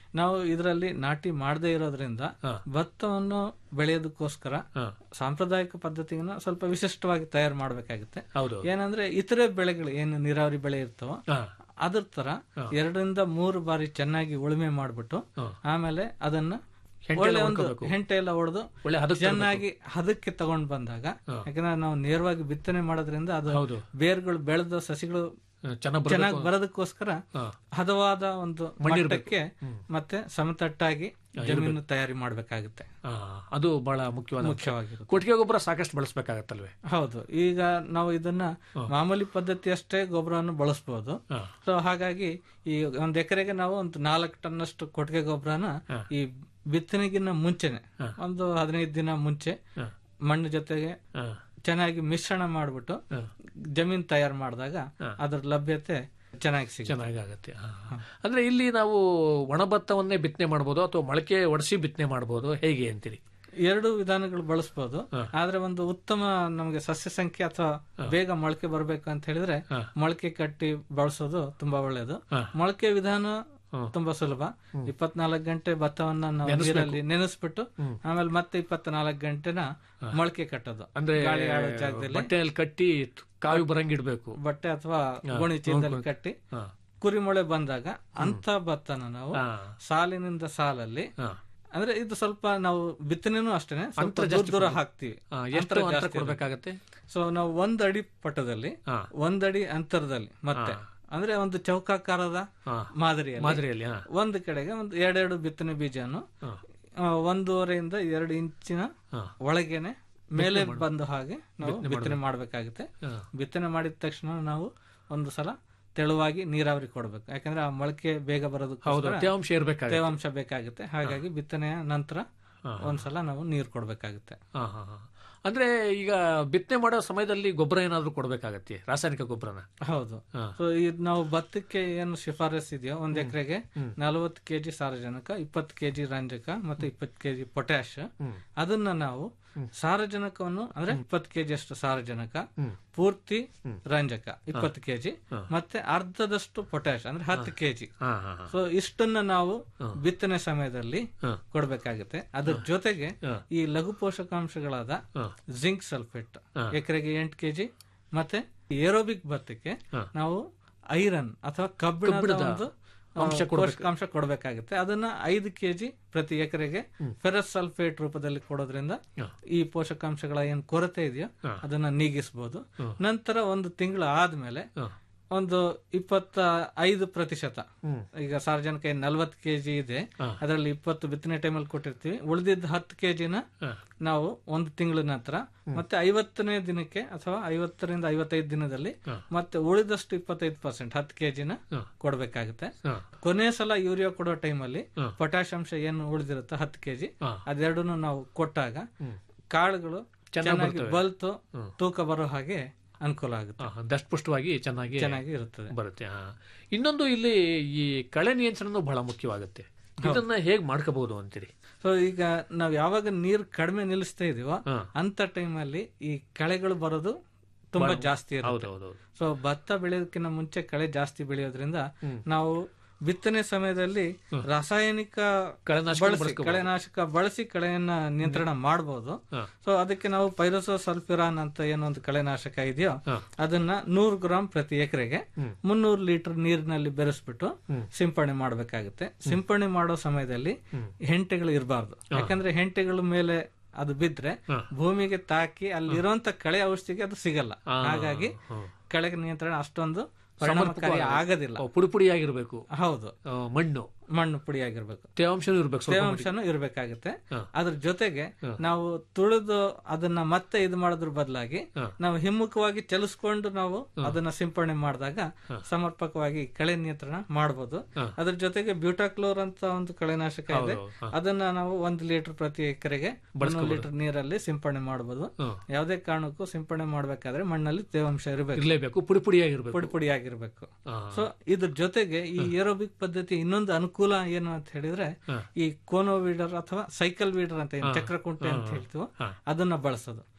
ನಾವು ಇದರಲ್ಲಿ ನಾಟಿ ಮಾಡದೇ ಇರೋದ್ರಿಂದ ಭತ್ತವನ್ನು ಬೆಳೆಯೋದಕ್ಕೋಸ್ಕರ ಸಾಂಪ್ರದಾಯಿಕ ಪದ್ಧತಿಯನ್ನ ಸ್ವಲ್ಪ ವಿಶಿಷ್ಟವಾಗಿ ತಯಾರು ಮಾಡಬೇಕಾಗುತ್ತೆ ಹೌದು. ಏನಂದ್ರೆ ಇತರೆ ಬೆಳೆಗಳು ಏನು ನೀರಾವರಿ ಬೆಳೆ ಇರ್ತಾವೋ ಅದ್ರ ತರ ಎರಡರಿಂದ ಮೂರು ಬಾರಿ ಚೆನ್ನಾಗಿ ಉಳುಮೆ ಮಾಡ್ಬಿಟ್ಟು ಆಮೇಲೆ ಅದನ್ನ ಹೆಂಟೆ ಒಳ್ಳೆ ಎಲ್ಲ ಒಂದು ಹೊಡ್ಕೋಬೇಕು. ಹೆಂಟೆ ಎಲ್ಲ ಹೊಡೆದು ಒಳ್ಳೆ ಹದಕ್ಕೆ ಚೆನ್ನಾಗಿ ಹದಕ್ಕೆ ತಗೊಂಡ್ ಬಂದಾಗ ಯಾಕಂದ್ರೆ ನಾವು ನೇರವಾಗಿ ಬಿತ್ತನೆ ಮಾಡೋದ್ರಿಂದ ಅದು ಬೇರ್ಗಳು ಬೆಳೆದ ಸಸಿಗಳು ಚೆನ್ನಾಗ್ ಬರೋದಕ್ಕೂ- ಚೆನ್ನಾಗಿ ಬರೋದಕ್ಕೋಸ್ಕರ ಹದವಾದ ಒಂದು ಮಣ್ಣಿರ್ಬೇಕು. ಮಟ್ಟಕ್ಕೆ ಮತ್ತೆ ಸಮತಟ್ಟಾಗಿ ಜಮೀನು ತಯಾರಿ ಮಾಡಬೇಕಾಗುತ್ತೆ ಆ, ಅದು ಬಹಳ ಮುಖ್ಯವಾದ ಅಂಶ. ಮುಖ್ಯವಾಗಿರುತ್ತೆ. ಕೊಟ್ಟಿಗೆ ಗೊಬ್ಬರ ಸಾಕಷ್ಟು ಬಳಸಬೇಕಾಗತ್ತಲ್ವೇ ಹೌದು ಈಗ ನಾವು ಇದನ್ನ ಮಾಮೂಲಿ ಪದ್ಧತಿ ಅಷ್ಟೇ ಗೊಬ್ಬರವನ್ನು ಬಳಸಬಹುದು ಸೊ ಹಾಗಾಗಿ ಈ ಒಂದ್ ಎಕರೆಗೆ ನಾವು ಒಂದು ನಾಲ್ಕು ಟನ್ ಅಷ್ಟು ಕೊಟ್ಟಿಗೆ ಗೊಬ್ಬರನ ಈ ಬಿತ್ತನೆಗಿನ್ನ ಮುಂಚೆನೆ ಒಂದು ಹದಿನೈದು ದಿನ ಮುಂಚೆ ಮಣ್ಣು ಜೊತೆಗೆ ಚೆನ್ನಾಗಿ ಮಿಶ್ರಣ ಮಾಡ್ಬಿಟ್ಟು ಜಮೀನ್ ತಯಾರು ಮಾಡಿದಾಗ ಅದ್ರ ಲಭ್ಯತೆ ಚೆನ್ನಾಗಿ ಸಿಗುತ್ತೆ ಚೆನ್ನಾಗಾಗತ್ತೆ ಆ. ಅಂದ್ರೆ ಇಲ್ಲಿ ನಾವು ಒಣ ಭತ್ತವನ್ನೇ ಬಿತ್ತನೆ ಮಾಡಬಹುದು ಅಥವಾ ಮೊಳಕೆ ಒಡಿಸಿ ಬಿತ್ತನೆ ಮಾಡಬಹುದು ಹೇಗೆ ಅಂತೀರಿ ಎರಡು ವಿಧಾನಗಳು ಬಳಸಬಹುದು ಆದ್ರೆ ಒಂದು ಉತ್ತಮ ನಮಗೆ ಸಸ್ಯ ಸಂಖ್ಯೆ ಅಥವಾ ಬೇಗ ಮೊಳಕೆ ಬರಬೇಕು ಅಂತ ಹೇಳಿದ್ರೆ ಮೊಳಕೆ ಕಟ್ಟಿ ಬಳಸೋದು ತುಂಬಾ ಒಳ್ಳೇದು ಮೊಳಕೆ ವಿಧಾನ ತುಂಬಾ ಸುಲಭ ಇಪ್ಪತ್ನಾಲ್ಕು ಗಂಟೆ ಭತ್ತವನ್ನ ನಾವು ನೆನೆಸ್ಬೇಕು. ನೀರಲ್ಲಿ ನೆನೆಸ್ಬಿಟ್ಟು ಆಮೇಲೆ ಮತ್ತೆ ಇಪ್ಪತ್ನಾಲ್ಕು ಗಂಟೆನ ಮೊಳಕೆ ಕಟ್ಟೋದು ಅಂದ್ರೆ ಗಾಳಿ ಆಡೋ ಜಾಗದಲ್ಲಿ ಬಟ್ಟೆಯಲ್ಲಿ ಕಟ್ಟಿ ಕಾವಿ ಬರಂಗಿಡ್ಬೇಕು ಬಟ್ಟೆ ಅಥವಾ ಗೋಣಿ ಚೀಲದಲ್ಲಿ ಕಟ್ಟಿ ಕುರಿಮೊಳೆ ಬಂದಾಗ ಅಂತ ಭತ್ತನ ನಾವು ಸಾಲಿನಿಂದ ಸಾಲಲ್ಲಿ ಅಂದ್ರೆ ಇದು ಸ್ವಲ್ಪ ನಾವು ಬಿತ್ತನೆನೂ ಅಷ್ಟೇನೆ ಸ್ವಲ್ಪ ಅಂತರ ದೂರ ಜಾಸ್ತಿ ದೂರ ಕೊಡ್ಬೇಕು. ಹಾಕ್ತಿವಿ ಆ, ಎಷ್ಟು ಅಂತರ ಅಂತರ ಜಾಸ್ತಿ ಕೊಡ್ಬೇಕಾಗತ್ತೆ? ಸೊ ನಾವು ಒಂದ್ ಅಡಿ ಪಟದಲ್ಲಿ ಒಂದಡಿ ಅಂತರದಲ್ಲಿ ಮತ್ತೆ ಅಂದ್ರೆ ಒಂದು ಚೌಕಾಕಾರದ ಮಾದರಿಯಲ್ಲಿ ಮಾದರಿಯಲ್ಲಿ, ಹಾ. ಒಂದು ಕಡೆಗೆ ಒಂದು ಎರಡೆರಡು ಬಿತ್ತನೆ ಬೀಜನು ಆ, ಒಂದೂವರೆಯಿಂದ ಎರಡು ಇಂಚಿನ ಒಳಗೇನೆ ಮೇಲೆ ಮಾಡು. ಬಂದ ಹಾಗೆ ನಾವು ಬಿತ್ತನೆ ಬಿತ್ತನೆ ಮಾಡ್ಬೇಕು. ಮಾಡಬೇಕಾಗುತ್ತೆ ಬಿತ್ತನೆ ಮಾಡಿದ ತಕ್ಷಣ ನಾವು ಒಂದು ಸಲ ತೆಳುವಾಗಿ ನೀರಾವರಿ ಕೊಡಬೇಕು ಯಾಕಂದ್ರೆ ಆ ಮೊಳಕೆ ಬೇಗ ಬರೋದಕ್ಕೆ ಹೌದು, ತೇವಾಂಶ ಇರ್ಬೇಕಾಗುತ್ತೆ. ತೇವಾಂಶ ಬೇಕಾಗುತ್ತೆ ಹಾಗಾಗಿ ಬಿತ್ತನೆಯ ನಂತರ ಒಂದ್ಸಲ ನಾವು ನೀರು ಕೊಡಬೇಕಾಗುತ್ತೆ ಹಾ, ಹಾ, ಹಾ. ಅಂದ್ರೆ ಈಗ ಬಿತ್ತನೆ ಮಾಡೋ ಸಮಯದಲ್ಲಿ ಗೊಬ್ಬರ ಏನಾದ್ರೂ ಕೊಡ್ಬೇಕಾಗತ್ತೆ ರಾಸಾಯನಿಕ ಗೊಬ್ಬರನ ಹೌದು ಸೊ ಇದು ನಾವು ಭತ್ತಕ್ಕೆ ಏನು ಶಿಫಾರಸ್ ಇದೆಯೋ ಒಂದ್ ಎಕರೆಗೆ ನಲವತ್ತು ಕೆಜಿ ಸಾರಜನಕ ಇಪ್ಪತ್ತು ಕೆಜಿ ರಂಜಕ ಮತ್ತೆ ಇಪ್ಪತ್ತು ಕೆಜಿ ಪೊಟ್ಯಾಶ್ ಅದನ್ನ ನಾವು ಸಾರಜನಕವನ್ನು ಅಂದ್ರೆ ಇಪ್ಪತ್ತು ಕೆಜಿ ಅಷ್ಟು ಸಾರಜನಕ ಪೂರ್ತಿ ರಂಜಕ ಇಪ್ಪತ್ತು ಕೆಜಿ ಮತ್ತೆ ಅರ್ಧದಷ್ಟು ಪೊಟ್ಯಾಶ್ ಅಂದ್ರೆ ಹತ್ತು ಕೆಜಿ ಸೊ ಇಷ್ಟನ್ನ ನಾವು ಬಿತ್ತನೆ ಸಮಯದಲ್ಲಿ ಕೊಡ್ಬೇಕಾಗುತ್ತೆ ಅದ್ರ ಜೊತೆಗೆ ಈ ಲಘು ಪೋಷಕಾಂಶಗಳಾದ ಜಿಂಕ್ ಸಲ್ಫೇಟ್ ಎಕರೆಗೆ ಎಂಟು ಕೆಜಿ ಮತ್ತೆ ಏರೋಬಿಕ್ ಭತ್ತಕ್ಕೆ ನಾವು ಐರನ್ ಅಥವಾ ಕಬ್ಬಿಣದ ಕಬ್ಬಿಣದ ಒಂದು ಅಂಶ ಕೊಡ್ಬೇಕು. ಪೋಷಕಾಂಶ ಕೊಡಬೇಕಾಗುತ್ತೆ ಅದನ್ನ ಐದು ಕೆಜಿ ಪ್ರತಿ ಎಕರೆಗೆ ಫೆರಸ್ ಸಲ್ಫೇಟ್ ರೂಪದಲ್ಲಿ ಕೊಡೋದ್ರಿಂದ ಈ ಪೋಷಕಾಂಶಗಳ ಏನ್ ಕೊರತೆ ಇದೆಯೋ ಅದನ್ನ ನೀಗಿಸಬಹುದು ನಂತರ ಒಂದು ತಿಂಗಳು ಆದ್ಮೇಲೆ ಒಂದು ಇಪ್ಪತ್ತ ಐದು ಪ್ರತಿಶತ ಈಗ ಸಾರ್ವಜನಿಕ ಏನ್ ನಲ್ವತ್ತು ಕೆಜಿ ಇದೆ ಅದರಲ್ಲಿ ಇಪ್ಪತ್ತು ಬಿತ್ತನೆ ಟೈಮಲ್ಲಿ ಕೊಟ್ಟಿರ್ತೀವಿ ಉಳಿದಿದ್ದ ಹತ್ತು ಕೆಜಿನ ನಾವು ಒಂದು ತಿಂಗಳ ನಂತರ ಮತ್ತೆ ಐವತ್ತನೇ ದಿನಕ್ಕೆ ಅಥವಾ ಐವತ್ತರಿಂದ ಐವತ್ತೈದು ದಿನದಲ್ಲಿ ಮತ್ತೆ ಉಳಿದಷ್ಟು ಇಪ್ಪತ್ತೈದು ಪರ್ಸೆಂಟ್ ಹತ್ತು ಕೆಜಿನ ಕೊಡ್ಬೇಕಾಗುತ್ತೆ ಕೊನೆ ಸಲ ಯೂರಿಯಾ ಕೊಡೋ ಟೈಮಲ್ಲಿ ಪೊಟ್ಯಾಶ್ ಅಂಶ ಏನು ಉಳಿದಿರುತ್ತೆ ಹತ್ತು ಕೆಜಿ ಅದೆರಡನ್ನು ನಾವು ಕೊಟ್ಟಾಗ ಕಾಳುಗಳು ಚೆನ್ನಾಗ್ ಚೆನ್ನಾಗಿ ಬರ್ತವೆ. ಬಲ್ತು ತೂಕ ಬರೋ ಹಾಗೆ ಅನುಕೂಲ ಆಗುತ್ತೆ ದಷ್ಟಪುಷ್ಟವಾಗಿ ಚೆನ್ನಾಗಿ ಚೆನ್ನಾಗಿ ಇರುತ್ತದೆ ಬರುತ್ತೆ ಹಾ. ಇನ್ನೊಂದು ಇಲ್ಲಿ ಈ ಕಳೆ ನಿಯಂತ್ರಣನೂ ಬಹಳ ಮುಖ್ಯವಾಗುತ್ತೆ ಇದನ್ನ ಹೇಗ್ ಮಾಡ್ಕೋಬಹುದು ಅಂತೀರಿ ಸೊ ಈಗ ನಾವ್ ಯಾವಾಗ ನೀರ್ ಕಡಿಮೆ ನಿಲ್ಲಿಸ್ತಾ ಇದೀವೋ ಅಂತ ಟೈಮಲ್ಲಿ ಈ ಕಳೆಗಳು ಬರೋದು ತುಂಬಾ ಬಹಳ- ಜಾಸ್ತಿ ಹೌದು, ಇರುತ್ತೆ ಹೌದು, ಹೌದು. ಸೊ ಭತ್ತ ಬೆಳೆಯೋದಕ್ಕಿಂತ ಮುಂಚೆ ಕಳೆ ಜಾಸ್ತಿ ಬೆಳೆಯೋದ್ರಿಂದ ನಾವು ಬಿತ್ತನೆ ಸಮಯದಲ್ಲಿ ರಾಸಾಯನಿಕ ಕಳೆನಾಶಕ ಬಳಸಿ ಬಳಸ್ಕೋಬಹುದು. ಕಳೆನಾಶಕ ಬಳಸಿ ಕಳೆಯನ್ನ ನಿಯಂತ್ರಣ ಮಾಡಬಹುದು ಸೊ ಅದಕ್ಕೆ ನಾವು ಪೈರೋಸೋ ಸಲ್ಫಿರಾನ್ ಅಂತ ಏನೊಂದು ಕಳೆನಾಶಕ ಇದೆಯೋ ಅದನ್ನ ನೂರು ಗ್ರಾಂ ಪ್ರತಿ ಎಕರೆಗೆ ಮುನ್ನೂರು ಲೀಟರ್ ನೀರಿನಲ್ಲಿ ಬೆರೆಸ್ಬಿಟ್ಟು ಸಿಂಪಡಣೆ ಮಾಡಬೇಕಾಗುತ್ತೆ ಸಿಂಪಡಣೆ ಮಾಡೋ ಸಮಯದಲ್ಲಿ ಹೆಂಟೆಗಳು ಇರಬಾರ್ದು ಯಾಕಂದ್ರೆ ಹೆಂಟೆಗಳ ಮೇಲೆ ಅದು ಬಿದ್ರೆ ಭೂಮಿಗೆ ತಾಕಿ ಅಲ್ಲಿರುವಂತ ಕಳೆ ಔಷಧಿಗೆ ಅದು ಸಿಗಲ್ಲ ಹಾಗಾಗಿ ಕಳೆ ನಿಯಂತ್ರಣ ಅಷ್ಟೊಂದು ಪರಿಣಾಮಕಾರಿ ಆಗೋದಿಲ್ಲ ಪುಡಿ ಪುಡಿಯಾಗಿರ್ಬೇಕು ಹೌದು ಮಣ್ಣು ಮಣ್ಣು ಪುಡಿಯಾಗಿರ್ಬೇಕು ತೇವಾಂಶನೂ ಇರ್ಬೇಕು ಸ್ವಲ್ಪ ತೇವಾಂಶನೂ ಇರ್ಬೇಕಾಗುತ್ತೆ ಅದ್ರ ಜೊತೆಗೆ ನಾವು ತುಳಿದು ಅದನ್ನ ಮತ್ತೆ ಇದು ಮಾಡೋದ್ರ ಬದಲಾಗಿ ನಾವು ಹಿಮ್ಮುಖವಾಗಿ ಚಲಿಸ್ಕೊಂಡು ನಾವು ಅದನ್ನ ಸಿಂಪಡಣೆ ಮಾಡಿದಾಗ ಸಮರ್ಪಕವಾಗಿ ಕಳೆ ನಿಯಂತ್ರಣ ಮಾಡಬಹುದು ಅದ್ರ ಜೊತೆಗೆ ಬ್ಯೂಟಾಕ್ಲೋರ್ ಅಂತ ಒಂದು ಕಳೆನಾಶಕ ಇದೆ ಹೌದು, ಹಾ. ಅದನ್ನ ನಾವು ಒಂದು ಲೀಟರ್ ಪ್ರತಿ ಎಕರೆಗೆ ಒಂದು ಬಳಸ್ಕೊಬೋದು. ಲೀಟರ್ ನೀರಲ್ಲಿ ಸಿಂಪಡಣೆ ಮಾಡಬಹುದು ಯಾವುದೇ ಕಾರಣಕ್ಕೂ ಸಿಂಪಡಣೆ ಮಾಡಬೇಕಾದ್ರೆ ಮಣ್ಣಲ್ಲಿ ತೇವಾಂಶ ಇರಬೇಕು ಇರ್ಲೇಬೇಕು ಪುಡಿ ಪುಡಿಯಾಗಿರ್ಬೇಕು ಪುಡಿ ಪುಡಿಯಾಗಿರ್ಬೇಕು ಹಾ. ಸೊ ಇದ್ರ ಜೊತೆಗೆ ಈ ಏರೋಬಿಕ್ ಪದ್ಧತಿ ಇನ್ನೊಂದು ಅನುಕೂಲ ಏನು ಅಂತ ಹೇಳಿದ್ರೆ ಈ ಕೋನೋ ವೀಡರ್ ಅಥವಾ ಸೈಕಲ್ ವೀಡರ್ ಅಂತ ಏನ್ ಹಾ. ಚಕ್ರ ಕುಂಟೆ ಅಂತ ಹಾ. ಹೇಳ್ತೀವೋ ಹಾ. ಅದನ್ನ ಬಳಸೋದು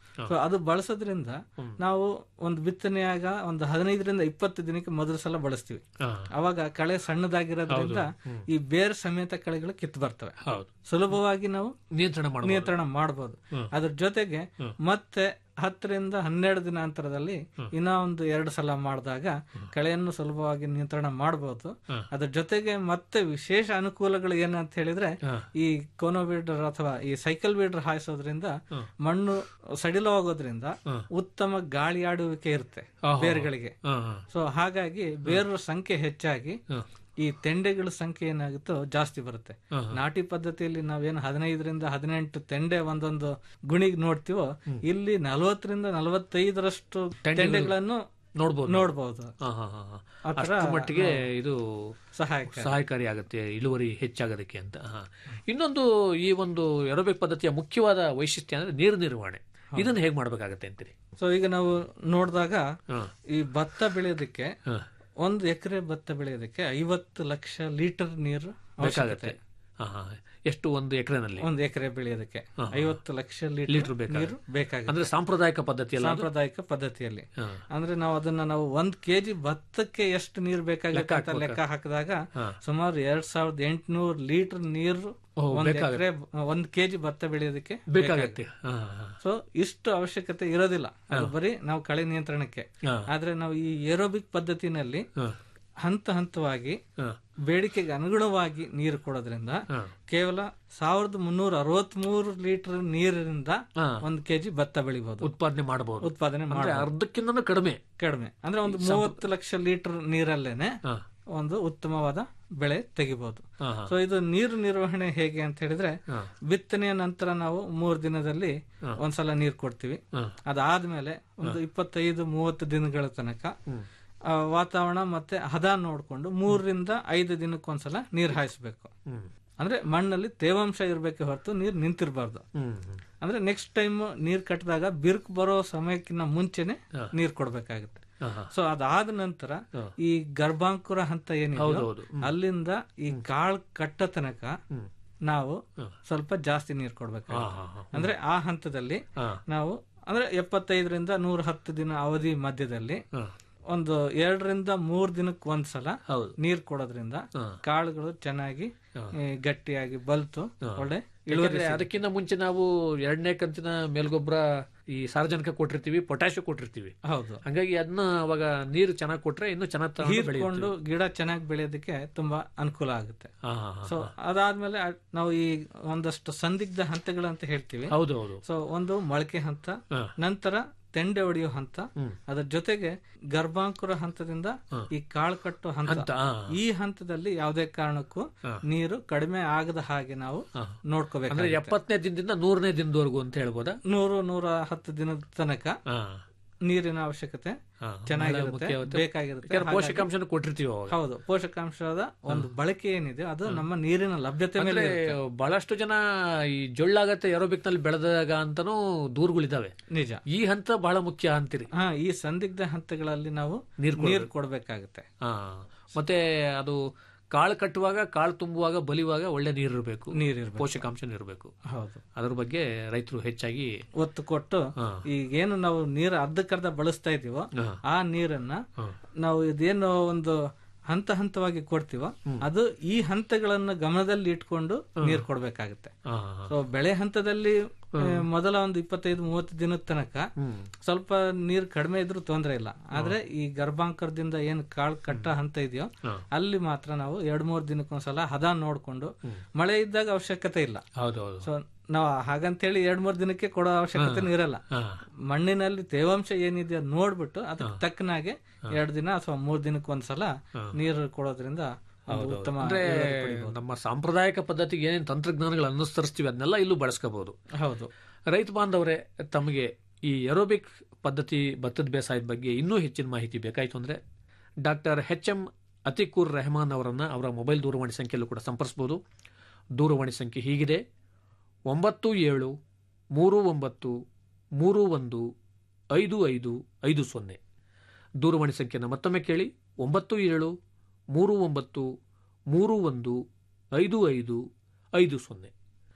ಸೊ ಅದು ಬಳಸೋದ್ರಿಂದ ನಾವು ಒಂದು ಬಿತ್ತನೆಯಾಗ ಒಂದು ಹದಿನೈದರಿಂದ ಇಪ್ಪತ್ತು ದಿನಕ್ಕೆ ಮೊದಲ ಸಲ ಬಳಸ್ತೀವಿ ಹಾ. ಅವಾಗ ಕಳೆ ಸಣ್ಣದಾಗಿರೋದ್ರಿಂದ ಹೌದು. ಹ್ಮ್. ಈ ಬೇರ್ ಸಮೇತ ಕಳೆಗಳು ಕಿತ್ತು ಬರ್ತವೆ ಹೌದು. ಸುಲಭವಾಗಿ ನಾವು ನಿಯಂತ್ರಣ ಮಾಡ್ಬೋದು. ನಿಯಂತ್ರಣ ಮಾಡಬಹುದು ಹ್ಮ್. ಅದ್ರ ಜೊತೆಗೆ ಹ್ಮ್. ಮತ್ತೆ ಹತ್ತರಿಂದ ಹನ್ನೆರಡು ದಿನ ಅಂತರದಲ್ಲಿ ಇನ್ನ ಒಂದು ಎರಡು ಸಲ ಮಾಡಿದಾಗ ಕಳೆಯನ್ನು ಸುಲಭವಾಗಿ ನಿಯಂತ್ರಣ ಮಾಡಬಹುದು ಹ್ಮ್. ಅದ್ರ ಜೊತೆಗೆ ಮತ್ತೆ ವಿಶೇಷ ಅನುಕೂಲಗಳು ಏನಂತ ಹೇಳಿದ್ರೆ ಹ್ಮ್. ಈ ಕೋನೋ ಬೀಡರ್ ಅಥವಾ ಈ ಸೈಕಲ್ ಬೀಡರ್ ಹಾಯಿಸೋದ್ರಿಂದ ಮಣ್ಣು ಸಡಿಲವಾಗೋದ್ರಿಂದ ಹ್ಮ್. ಉತ್ತಮ ಗಾಳಿ ಆಡುವಿಕೆ ಇರುತ್ತೆ ಆಹಾ. ಬೇರುಗಳಿಗೆ ಹ್ಮ್, ಹ್ಮ್. ಸೊ ಹಾಗಾಗಿ ಬೇರರ ಸಂಖ್ಯೆ ಹೆಚ್ಚಾಗಿ ಈ ತೆಂಡೆಗಳ ಸಂಖ್ಯೆ ಏನಾಗುತ್ತೋ ಜಾಸ್ತಿ ಬರುತ್ತೆ ಹ್ಮ್, ಹ್ಮ್. ನಾಟಿ ಪದ್ಧತಿಯಲ್ಲಿ ನಾವೇನು ಹದಿನೈದರಿಂದ ಹದಿನೆಂಟು ತೆಂಡೆ ಒಂದೊಂದು ಗುಣಿಗೆ ನೋಡ್ತೀವೋ ಇಲ್ಲಿ ನಲವತ್ತರಿಂದ ನಲವತ್ತೈದರಷ್ಟು ತೆಂಡೆಗಳು ತೆಂಡೆಗಳನ್ನು ನೋಡ್ಬೋದು ನೋಡ್ಬೋದು ಹಾ, ಹಾ, ಹಾ, ಹಾ. ಆ ಥರ ಅಷ್ಟ್ರ ಮಟ್ಟಿಗೆ ನಾವು ಇದು ಸಹಾಯಕಾರಿ. ಸಹಾಯಕಾರಿ ಆಗುತ್ತೆ ಇಳುವರಿ ಹೆಚ್ಚಾಗೋದಕ್ಕೆ ಅಂತ ಹಾ. ಇನ್ನೊಂದು ಈ ಒಂದು ಎರೋಬಿಕ್ ಪದ್ಧತಿಯ ಮುಖ್ಯವಾದ ವೈಶಿಷ್ಟ್ಯ ಅಂದ್ರೆ ನೀರು ನಿರ್ವಹಣೆ ಇದನ್ನ ಹೇಗೆ ಮಾಡ್ಬೇಕಾಗತ್ತೆ ಅಂತೀರಿ ಸೊ ಈಗ ನಾವು ನೋಡಿದಾಗ ಹಾ. ಈ ಭತ್ತ ಬೆಳೆಯೋದಕ್ಕೆ ಒಂದು ಎಕರೆ ಭತ್ತ ಬೆಳೆಯೋದಕ್ಕೆ ಐವತ್ತು ಲಕ್ಷ ಲೀಟರ್ ನೀರು ಬೇಕಾಗತ್ತೆ ಅವಶ್ಯಕತೆ ಹಾ, ಹಾ. ಎಷ್ಟು ಒಂದು ಎಕರೆನಲ್ಲಿ ಒಂದು ಎಕರೆ ಬೆಳೆಯೋದಕ್ಕೆ ಹಾ, ಹಾ. ಐವತ್ತು ಲಕ್ಷ ಲೀಟರ್ ಲೀಟರ್ ಬೇಕಾಗುತ್ತೆ. ನೀರು ಬೇಕಾಗುತ್ತೆ ಅಂದ್ರೆ ಸಾಂಪ್ರದಾಯಿಕ ಪದ್ಧತಿಯಲ್ಲಿ ಅದು? ಸಾಂಪ್ರದಾಯಿಕ ಪದ್ಧತಿಯಲ್ಲಿ ಹಾ. ಅಂದ್ರೆ ನಾವು ಅದನ್ನ ನಾವು ಒಂದ್ ಕೆಜಿ ಭತ್ತಕ್ಕೆ ಎಷ್ಟು ನೀರು ಬೇಕಾಗುತ್ತೆ ಲೆಕ್ಕ ಅಂತ ಹಾಕ್ಬೇಕಾ? ಲೆಕ್ಕ ಹಾಕಿದಾಗ ಹಾ. ಸುಮಾರು ಎರಡ್ ಸಾವಿರದ ಎಂಟುನೂರು ಲೀಟರ್ ನೀರು ಓಹ್, ಒಂದ್ ಬೇಕಾಗುತ್ತೆ. ಎಕರೆ ಒಂದ್ ಕೆಜಿ ಭತ್ತ ಬೆಳೆಯೋದಕ್ಕೆ ಬೇಕಾಗತ್ತೆ ಹಾ, ಹಾ. ಸೊ ಇಷ್ಟು ಅವಶ್ಯಕತೆ ಇರೋದಿಲ್ಲ ಅದು ಬರೀ ನಾವು ಕಳೆ ನಿಯಂತ್ರಣಕ್ಕೆ ಹಾ. ಆದ್ರೆ ನಾವು ಈ ಏರೋಬಿಕ್ ಪದ್ಧತಿನಲ್ಲಿ ಹಾ. ಹಂತ ಹಂತವಾಗಿ ಹಾ. ಬೇಡಿಕೆಗೆ ಅನುಗುಣವಾಗಿ ನೀರು ಕೊಡೋದ್ರಿಂದ ಹಾ. ಕೇವಲ ಸಾವಿರದ ಮುನ್ನೂರ ಅರವತ್ಮೂರು ಲೀಟರ್ ನೀರಿನಿಂದ ಹಾ. ಒಂದು ಕೆಜಿ ಭತ್ತ ಬೆಳಿಬಹುದು ಉತ್ಪಾದನೆ ಮಾಡಬಹುದು ಉತ್ಪಾದನೆ ಅಂದ್ರೆ ಮಾಡಬಹುದು. ಅರ್ಧಕ್ಕಿಂತ ಕಡಿಮೆ ಕಡಿಮೆ ಅಂದ್ರೆ ಒಂದು ಸಂಪ- ಮೂವತ್ತು ಲಕ್ಷ ಲೀಟರ್ ನೀರಲ್ಲೇನೆ ಹಾ. ಒಂದು ಉತ್ತಮವಾದ ಬೆಳೆ ತೆಗಿಬಹುದು ಹಾ, ಹಾ. ಸೊ ಇದು ನೀರು ನಿರ್ವಹಣೆ ಹೇಗೆ ಅಂತ ಹೇಳಿದ್ರೆ ಹಾ. ಬಿತ್ತನೆಯ ನಂತರ ನಾವು ಮೂರು ದಿನದಲ್ಲಿ ಹಾ. ಒಂದ್ಸಲ ನೀರು ಕೊಡ್ತೀವಿ ಹಾ. ಅದಾದ್ಮೇಲೆ ಒಂದು ಇಪ್ಪತ್ತೈದು ಮೂವತ್ತು ದಿನಗಳ ತನಕ ಆ, ವಾತಾವರಣ ಮತ್ತೆ ಹದ ನೋಡ್ಕೊಂಡು ಮೂರರಿಂದ ಐದು ದಿನಕ್ಕೊಂದ್ಸಲ ನೀರು ಹಾಯಿಸ್ಬೇಕು ಹ್ಮ್. ಅಂದ್ರೆ ಮಣ್ಣಲ್ಲಿ ತೇವಾಂಶ ಇರ್ಬೇಕೆ ಹೊರತು ನೀರು ನಿಂತಿರಬಾರ್ದು ಹ್ಮ್, ಹ್ಮ್. ಅಂದ್ರೆ ನೆಕ್ಸ್ಟ್ ಟೈಮ್ ನೀರ್ ಕಟ್ಟಿದಾಗ ಬಿರುಕು ಬರೋ ಸಮಯಕ್ಕಿಂತ ಮುಂಚೆನೆ ಹಾ. ನೀರ್ ಕೊಡ್ಬೇಕಾಗುತ್ತೆ ಹಾ, ಹಾ. ಸೊ ಅದಾದ ನಂತರ ಈ ಗರ್ಭಾಂಕುರ ಹಂತ ಏನಿದೆ ಹೌದೌದು. ಹ್ಮ್. ಅಲ್ಲಿಂದ ಈ ಕಾಳ್ ಕಟ್ಟ ತನಕ ಹ್ಮ್. ನಾವು ಸ್ವಲ್ಪ ಜಾಸ್ತಿ ನೀರ್ ಹಾ, ಕೊಡ್ಬೇಕಾಗುತ್ತೆ ಹಾ, ಹಾ. ಅಂದ್ರೆ ಆ ಹಂತದಲ್ಲಿ ಹಾ. ನಾವು ಅಂದ್ರೆ ಎಪ್ಪತ್ತೈದರಿಂದ ನೂರ ಹತ್ತು ದಿನ ಅವಧಿ ಮಧ್ಯದಲ್ಲಿ ಹಾ. ಒಂದು ಎರಡರಿಂದ ಮೂರ್ ದಿನಕ್ಕೆ ಒಂದ್ಸಲ ಹೌದು. ನೀರ್ ಕೊಡೋದ್ರಿಂದ ಹಾ. ಕಾಳುಗಳು ಚೆನ್ನಾಗಿ ಈ, ಗಟ್ಟಿಯಾಗಿ ಬಲ್ತು ಹಾ. ಒಳ್ಳೆ ಇಳುವರಿ ಯಾಕಂದ್ರೆ ಸಿಗುತ್ತೆ. ಅದಕ್ಕಿಂತ ಮುಂಚೆ ನಾವು ಎರಡನೇ ಕಂತಿನ ಮೇಲ್ಗೊಬ್ಬರ ಈ ಸಾರ್ವಜನಿಕ ಕೊಟ್ಟಿರ್ತೀವಿ ಪೊಟ್ಯಾಶ್ ಕೊಟ್ಟಿರ್ತೀವಿ ಹೌದು ಹಂಗಾಗಿ ಅದನ್ನ ಅವಾಗ ನೀರು ಚೆನ್ನಾಗಿ ಕೊಟ್ರೆ ಇನ್ನೂ ಚೆನ್ನಾಗಿ ಹೀರ್ಕೊಂಡು ಗಿಡ ಚೆನ್ನಾಗಿ ಬೆಳೆಯೋದಕ್ಕೆ ತುಂಬಾ ಅನುಕೂಲ ಆಗುತ್ತೆ ಹಾ, ಹಾ, ಹಾ, ಸೊ ಅದಾದ್ಮೇಲೆ ಅ- ನಾವು ಈ ಒಂದಷ್ಟು ಸಂದಿಗ್ಧ ಹಂತಗಳು ಅಂತ ಹೇಳ್ತೀವಿ ಹೌದು, ಹೌದು. ಸೊ ಒಂದು ಮೊಳಕೆ ಹಂತ ಹಾ. ನಂತರ ತೆಂಡೆ ಹೊಡೆಯೋ ಹಂತ ಹ್ಮ್. ಅದರ ಜೊತೆಗೆ ಗರ್ಭಾಂಕುರ ಹಂತದಿಂದ ಹಾ. ಈ ಕಾಳು ಕಟ್ಟೋ ಹಂತ, ಹಂತ ಹಾ. ಈ ಹಂತದಲ್ಲಿ ಯಾವುದೇ ಕಾರಣಕ್ಕೂ ಹಾ. ನೀರು ಕಡಿಮೆ ಆಗದ ಹಾಗೆ ನಾವು ಹಾ. ನೋಡ್ಕೋಬೇಕು ಅಂದ್ರೆ ಎಪ್ಪತ್ತನೇ ದಿನದಿಂದ ನೂರನೇ ದಿನದವರೆಗೂ ಅಂತ ಹೇಳ್ಬೋದಾ ನೂರು ನೂರ ಹತ್ತು ದಿನದ ತನಕ ಹಾ. ನೀರಿನ ಅವಶ್ಯಕತೆ ಹಾ. ಚೆನ್ನಾಗಿರುತ್ತೆ ಮುಖ್ಯ ಆಗುತ್ತೆ. ಬೇಕಾಗಿರುತ್ತೆ ಯಾಕಂದ್ರೆ ಹಾಗಾಗಿ- ಪೋಷಕಾಂಶನೂ ಕೊಟ್ಟಿರ್ತೀವಿ ಅವಾಗ. ಹೌದು ಪೋಷಕಾಂಶದ ಒಂದು ಬಳಕೆ ಏನಿದೆ ಅದು ನಮ್ಮ ನೀರಿನ ಲಭ್ಯತೆ ಮೇಲೆ ಅಂದ್ರೆ ಇರುತ್ತೆ. ಬಹಳಷ್ಟು ಜನ ಈ ಜೊಳ್ಳಾಗತ್ತೆ ಏರೋಬಿಕ್ ನಲ್ಲಿ ಬೆಳೆದಾಗ ಅಂತಾನೂ ದೂರುಗಳಿದಾವೆ ನಿಜ ಈ ಹಂತ ಬಹಳ ಮುಖ್ಯ ಅಂತೀರಿ ಹಾ ಈ ಸಂದಿಗ್ಧ ಹಂತಗಳಲ್ಲಿ ನಾವು ನೀರ್ ನೀರು ಕೊಡಬೇಕಾಗುತ್ತೆ ಹಾ ಮತ್ತೆ ಅದು ಕಾಳು ಕಟ್ಟುವಾಗ ಕಾಳು ತುಂಬುವಾಗ ಬಲಿಯುವಾಗ ಒಳ್ಳೆ ನೀರು ಇರಬೇಕು ನೀರಿರ್ಬೇಕು. ಪೋಷಕಾಂಶ ಇರಬೇಕು ಹೌದು ಅದ್ರ ಬಗ್ಗೆ ರೈತರು ಹೆಚ್ಚಾಗಿ ಒತ್ತು ಕೊಟ್ಟು ಈಗೇನು ನಾವು ನೀರು ಅರ್ಧಕ್ಕರ್ಧ ಬಳಸ್ತಾ ಇದೀವೋ ಆ ನೀರನ್ನ ನಾವು ಇದೇನು ಒಂದು ಹಂತ ಹಂತವಾಗಿ ಕೊಡ್ತೀವೋ ಅದು ಈ ಹಂತಗಳನ್ನ ಗಮನದಲ್ಲಿ ಇಟ್ಕೊಂಡು ನೀರು ಕೊಡ್ಬೇಕಾಗುತ್ತೆ ಹಾ, ಹಾ, ಹಾ. ಸೊ ಬೆಳೆ ಹಂತದಲ್ಲಿ ಆ, ಮೊದಲ ಒಂದು ಇಪ್ಪತ್ತೈದು ಮೂವತ್ತು ದಿನದ ತನಕ ಸ್ವಲ್ಪ ನೀರು ಕಡಿಮೆ ಇದ್ರೂ ತೊಂದರೆ ಇಲ್ಲ ಆದ್ರೆ ಈ ಗರ್ಭಾಂಕರದಿಂದ ಏನ್ ಕಾಳು ಕಟ್ಟ ಹಂತ ಇದೆಯೋ ಅಲ್ಲಿ ಮಾತ್ರ ನಾವು ಎರಡ್ ಮೂರ್ ದಿನಕ್ಕೊಂದ್ಸಲ ಹದ ನೋಡ್ಕೊಂಡು ಮಳೆ ಇದ್ದಾಗ ಅವಶ್ಯಕತೆ ಇಲ್ಲ ಹೌದೌದು ಸೊ ನಾವು ಹಾಗಂತೇಳಿ ಎರಡ್ ಮೂರ್ ದಿನಕ್ಕೆ ಕೊಡೋ ಅವಶ್ಯಕತೆ ಇರಲ್ಲ ಮಣ್ಣಿನಲ್ಲಿ ತೇವಾಂಶ ಏನಿದೆ ಅದ್ ನೋಡ್ಬಿಟ್ಟು ಅದಕ್ಕೆ ತಕ್ಕನಾಗೆ ಎರಡ್ ದಿನ ಅಥವಾ ಮೂರ್ ದಿನಕ್ಕೆ ಒಂದ್ಸಲ ನೀರು ಕೊಡೋದ್ರಿಂದ ಒಂದು ಹೌದೌದು. ಉತ್ತಮ ಅಂದ್ರೆ ಇಳುವರಿ ಪಡಿಬೋದು. ನಮ್ಮ ಸಾಂಪ್ರದಾಯಿಕ ಪದ್ಧತಿಗೆ ಏನೇನು ತಂತ್ರಜ್ಞಾನಗಳು ಅನುಸರಿಸ್ತೀವಿ ಅದನ್ನೆಲ್ಲ ಇಲ್ಲೂ ಬಳಸ್ಕೋಬಹುದು ಹೌದು ರೈತ ಬಾಂಧವರೇ ತಮಗೆ ಈ ಎರೋಬಿಕ್ ಪದ್ಧತಿ ಭತ್ತದ ಬೇಸಾಯದ ಬಗ್ಗೆ ಇನ್ನೂ ಹೆಚ್ಚಿನ ಮಾಹಿತಿ ಬೇಕಾಯಿತು ಅಂದ್ರೆ doctor H M Atiqur Rehman ಅವರನ್ನ ಅವರ ಮೊಬೈಲ್ ದೂರವಾಣಿ ಸಂಖ್ಯೆಯಲ್ಲೂ ಕೂಡ ಸಂಪರ್ಸ್ಬೋದು ದೂರವಾಣಿ ಸಂಖ್ಯೆ ಹೀಗಿದೆ ಒಂಬತ್ತು ಏಳು ಮೂರು ಒಂಬತ್ತು ಮೂರು ಒಂದು ಐದು ಐದು ಐದು ಸೊನ್ನೆ ದೂರವಾಣಿ ಸಂಖ್ಯೆನ ಮತ್ತೊಮ್ಮೆ ಕೇಳಿ ಒಂಬತ್ತು ಏಳು ಮೂರು ಒಂಬತ್ತು ಮೂರು ಒಂದು ಐದು ಐದು ಐದು ಸೊನ್ನೆ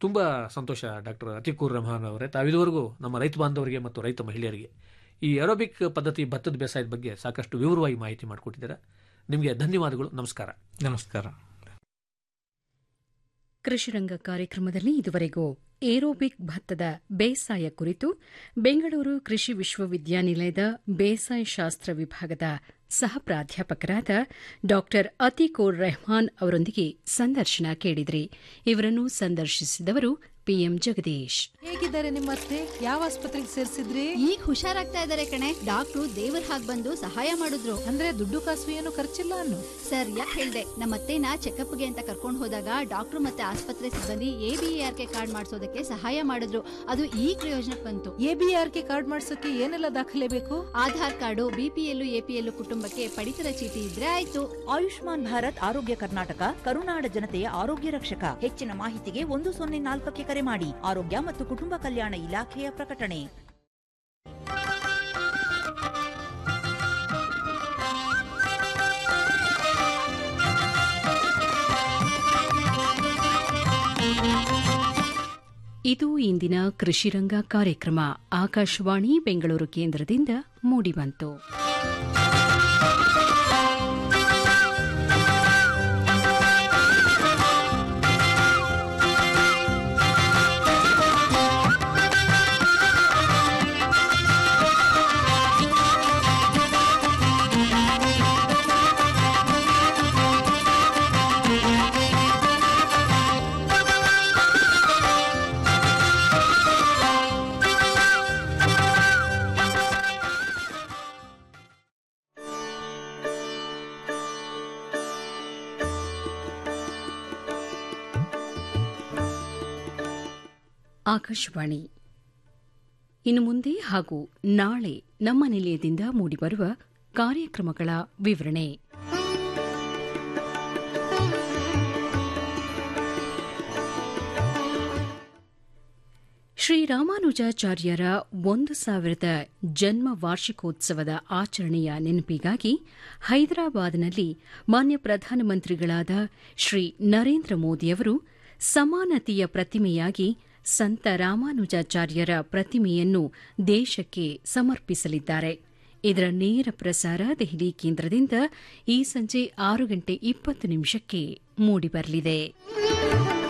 ತುಂಬ ಸಂತೋಷ ಡಾಕ್ಟರ್ ಅತಿಕೂರ್ ರಹಮಾನ್ ಅವರೇ ತಾವಿದುವರೆಗೂ ನಮ್ಮ ರೈತ ಬಾಂಧವರಿಗೆ ಮತ್ತು ರೈತ ಮಹಿಳೆಯರಿಗೆ ಈ ಏರೋಬಿಕ್ ಪದ್ಧತಿ ಭತ್ತದ ಬೇಸಾಯದ ಬಗ್ಗೆ ಸಾಕಷ್ಟು ವಿವರವಾಗಿ ಮಾಹಿತಿ ಮಾಡಿಕೊಟ್ಟಿದ್ದೀರಾ ನಿಮಗೆ ಧನ್ಯವಾದಗಳು ನಮಸ್ಕಾರ ನಮಸ್ಕಾರ ಕೃಷಿರಂಗ ಕಾರ್ಯಕ್ರಮದಲ್ಲಿ ಇದುವರೆಗೂ ಏರೋಬಿಕ್ ಭತ್ತದ ಬೇಸಾಯ ಕುರಿತು ಬೆಂಗಳೂರು ಕೃಷಿ ವಿಶ್ವವಿದ್ಯಾನಿಲಯದ ಬೇಸಾಯ ಶಾಸ್ತ್ರ ವಿಭಾಗದ ಸಹ ಪ್ರಾಧ್ಯಾಪಕರಾದ ಡಾ ಅತಿಕೋರ್ ರೆಹಮಾನ್ ಅವರೊಂದಿಗೆ ಸಂದರ್ಶನ ಕೇಳಿದ್ರಿ ಇವರನ್ನು ಸಂದರ್ಶಿಸಿದವರು ಪಿಎಂ ಜಗದೀಶ್ ಹೇಗಿದ್ದಾರೆ ನಿಮ್ಮ ಅತ್ತೆ ಯಾವ ಆಸ್ಪತ್ರೆಗೆ ಸೇರಿಸಿದ್ರಿ ಈಗ ಹುಷಾರಾಗ್ತಾ ಇದಾರೆ ಕಣೆ ಡಾಕ್ಟ್ರು ದೇವ್ರ ಹಾಗ್ ಬಂದು ಸಹಾಯ ಮಾಡಿದ್ರು ಅಂದ್ರೆ ದುಡ್ಡು ಕಾಸು ಏನು ಖರ್ಚಿಲ್ಲ ಅನ್ನು ಸರ್ ಯಾಕೆ ಹೇಳ್ದೆ ನಮ್ಮ ಅತ್ತೆನ ಚೆಕಪ್ಗೆ ಅಂತ ಕರ್ಕೊಂಡು ಹೋದಾಗ ಡಾಕ್ಟ್ರು ಮತ್ತೆ ಆಸ್ಪತ್ರೆ ಸಿಬ್ಬಂದಿ ಎಬಿಆರ್ ಕೆ ಕಾರ್ಡ್ ಮಾಡಿಸೋದಕ್ಕೆ ಸಹಾಯ ಮಾಡಿದ್ರು ಅದು ಈ ಪ್ರಯೋಜನಕ್ಕೆ ಬಂತು ಎಬಿಆರ್ ಕೆ ಕಾರ್ಡ್ ಮಾಡ್ಸೋಕೆ ಏನೆಲ್ಲ ದಾಖಲೆ ಬೇಕು ಆಧಾರ್ ಕಾರ್ಡು ಬಿಪಿಎಲ್ ಎಪಿಎಲ್ ಕುಟುಂಬಕ್ಕೆ ಪಡಿತರ ಚೀಟಿ ಇದ್ರೆ ಆಯ್ತು ಆಯುಷ್ಮಾನ್ ಭಾರತ್ ಆರೋಗ್ಯ ಕರ್ನಾಟಕ ಕರುನಾಡ ಜನತೆಯ ಆರೋಗ್ಯ ರಕ್ಷಕ ಹೆಚ್ಚಿನ ಮಾಹಿತಿಗೆ ಒಂದು ಸೊನ್ನೆ ನಾಲ್ಕಕ್ಕೆ ಕರೆ ಮಾಡಿ ಆರೋಗ್ಯ ಮತ್ತು ಕುಟುಂಬ ಕಲ್ಯಾಣ ಇಲಾಖೆಯ ಪ್ರಕಟಣೆ ಇದು ಇಂದಿನ ಕೃಷಿರಂಗ ಕಾರ್ಯಕ್ರಮ ಆಕಾಶವಾಣಿ ಬೆಂಗಳೂರು ಕೇಂದ್ರದಿಂದ ಮೂಡಿಬಂತು ಆಕಾಶವಾಣಿ ಇನ್ನು ಮುಂದೆ ಹಾಗೂ ನಾಳೆ ನಮ್ಮ ನಿಲಯದಿಂದ ಮೂಡಿಬರುವ ಕಾರ್ಯಕ್ರಮಗಳ ವಿವರಣೆ ಶ್ರೀರಾಮಾನುಜಾಚಾರ್ಯರ ಒಂದು ಸಾವಿರದ ಜನ್ಮ ವಾರ್ಷಿಕೋತ್ಸವದ ಆಚರಣೆಯ ನೆನಪಿಗಾಗಿ ಹೈದರಾಬಾದ್ನಲ್ಲಿ ಮಾನ್ಯ ಪ್ರಧಾನಮಂತ್ರಿಗಳಾದ ಶ್ರೀ ನರೇಂದ್ರ ಮೋದಿಯವರು ಸಮಾನತೆಯ ಪ್ರತಿಮೆಯಾಗಿ ಸಂತ ರಾಮಾನುಜಾಚಾರ್ಯರ ಪ್ರತಿಮೆಯನ್ನು ದೇಶಕ್ಕೆ ಸಮರ್ಪಿಸಲಿದ್ದಾರೆ ಇದರ ನೇರ ಪ್ರಸಾರ ದೆಹಲಿ ಕೇಂದ್ರದಿಂದ ಈ ಸಂಜೆ ಆರು ಗಂಟೆ ಇಪ್ಪತ್ತು ನಿಮಿಷಕ್ಕೆ ಮೂಡಿಬರಲಿದೆ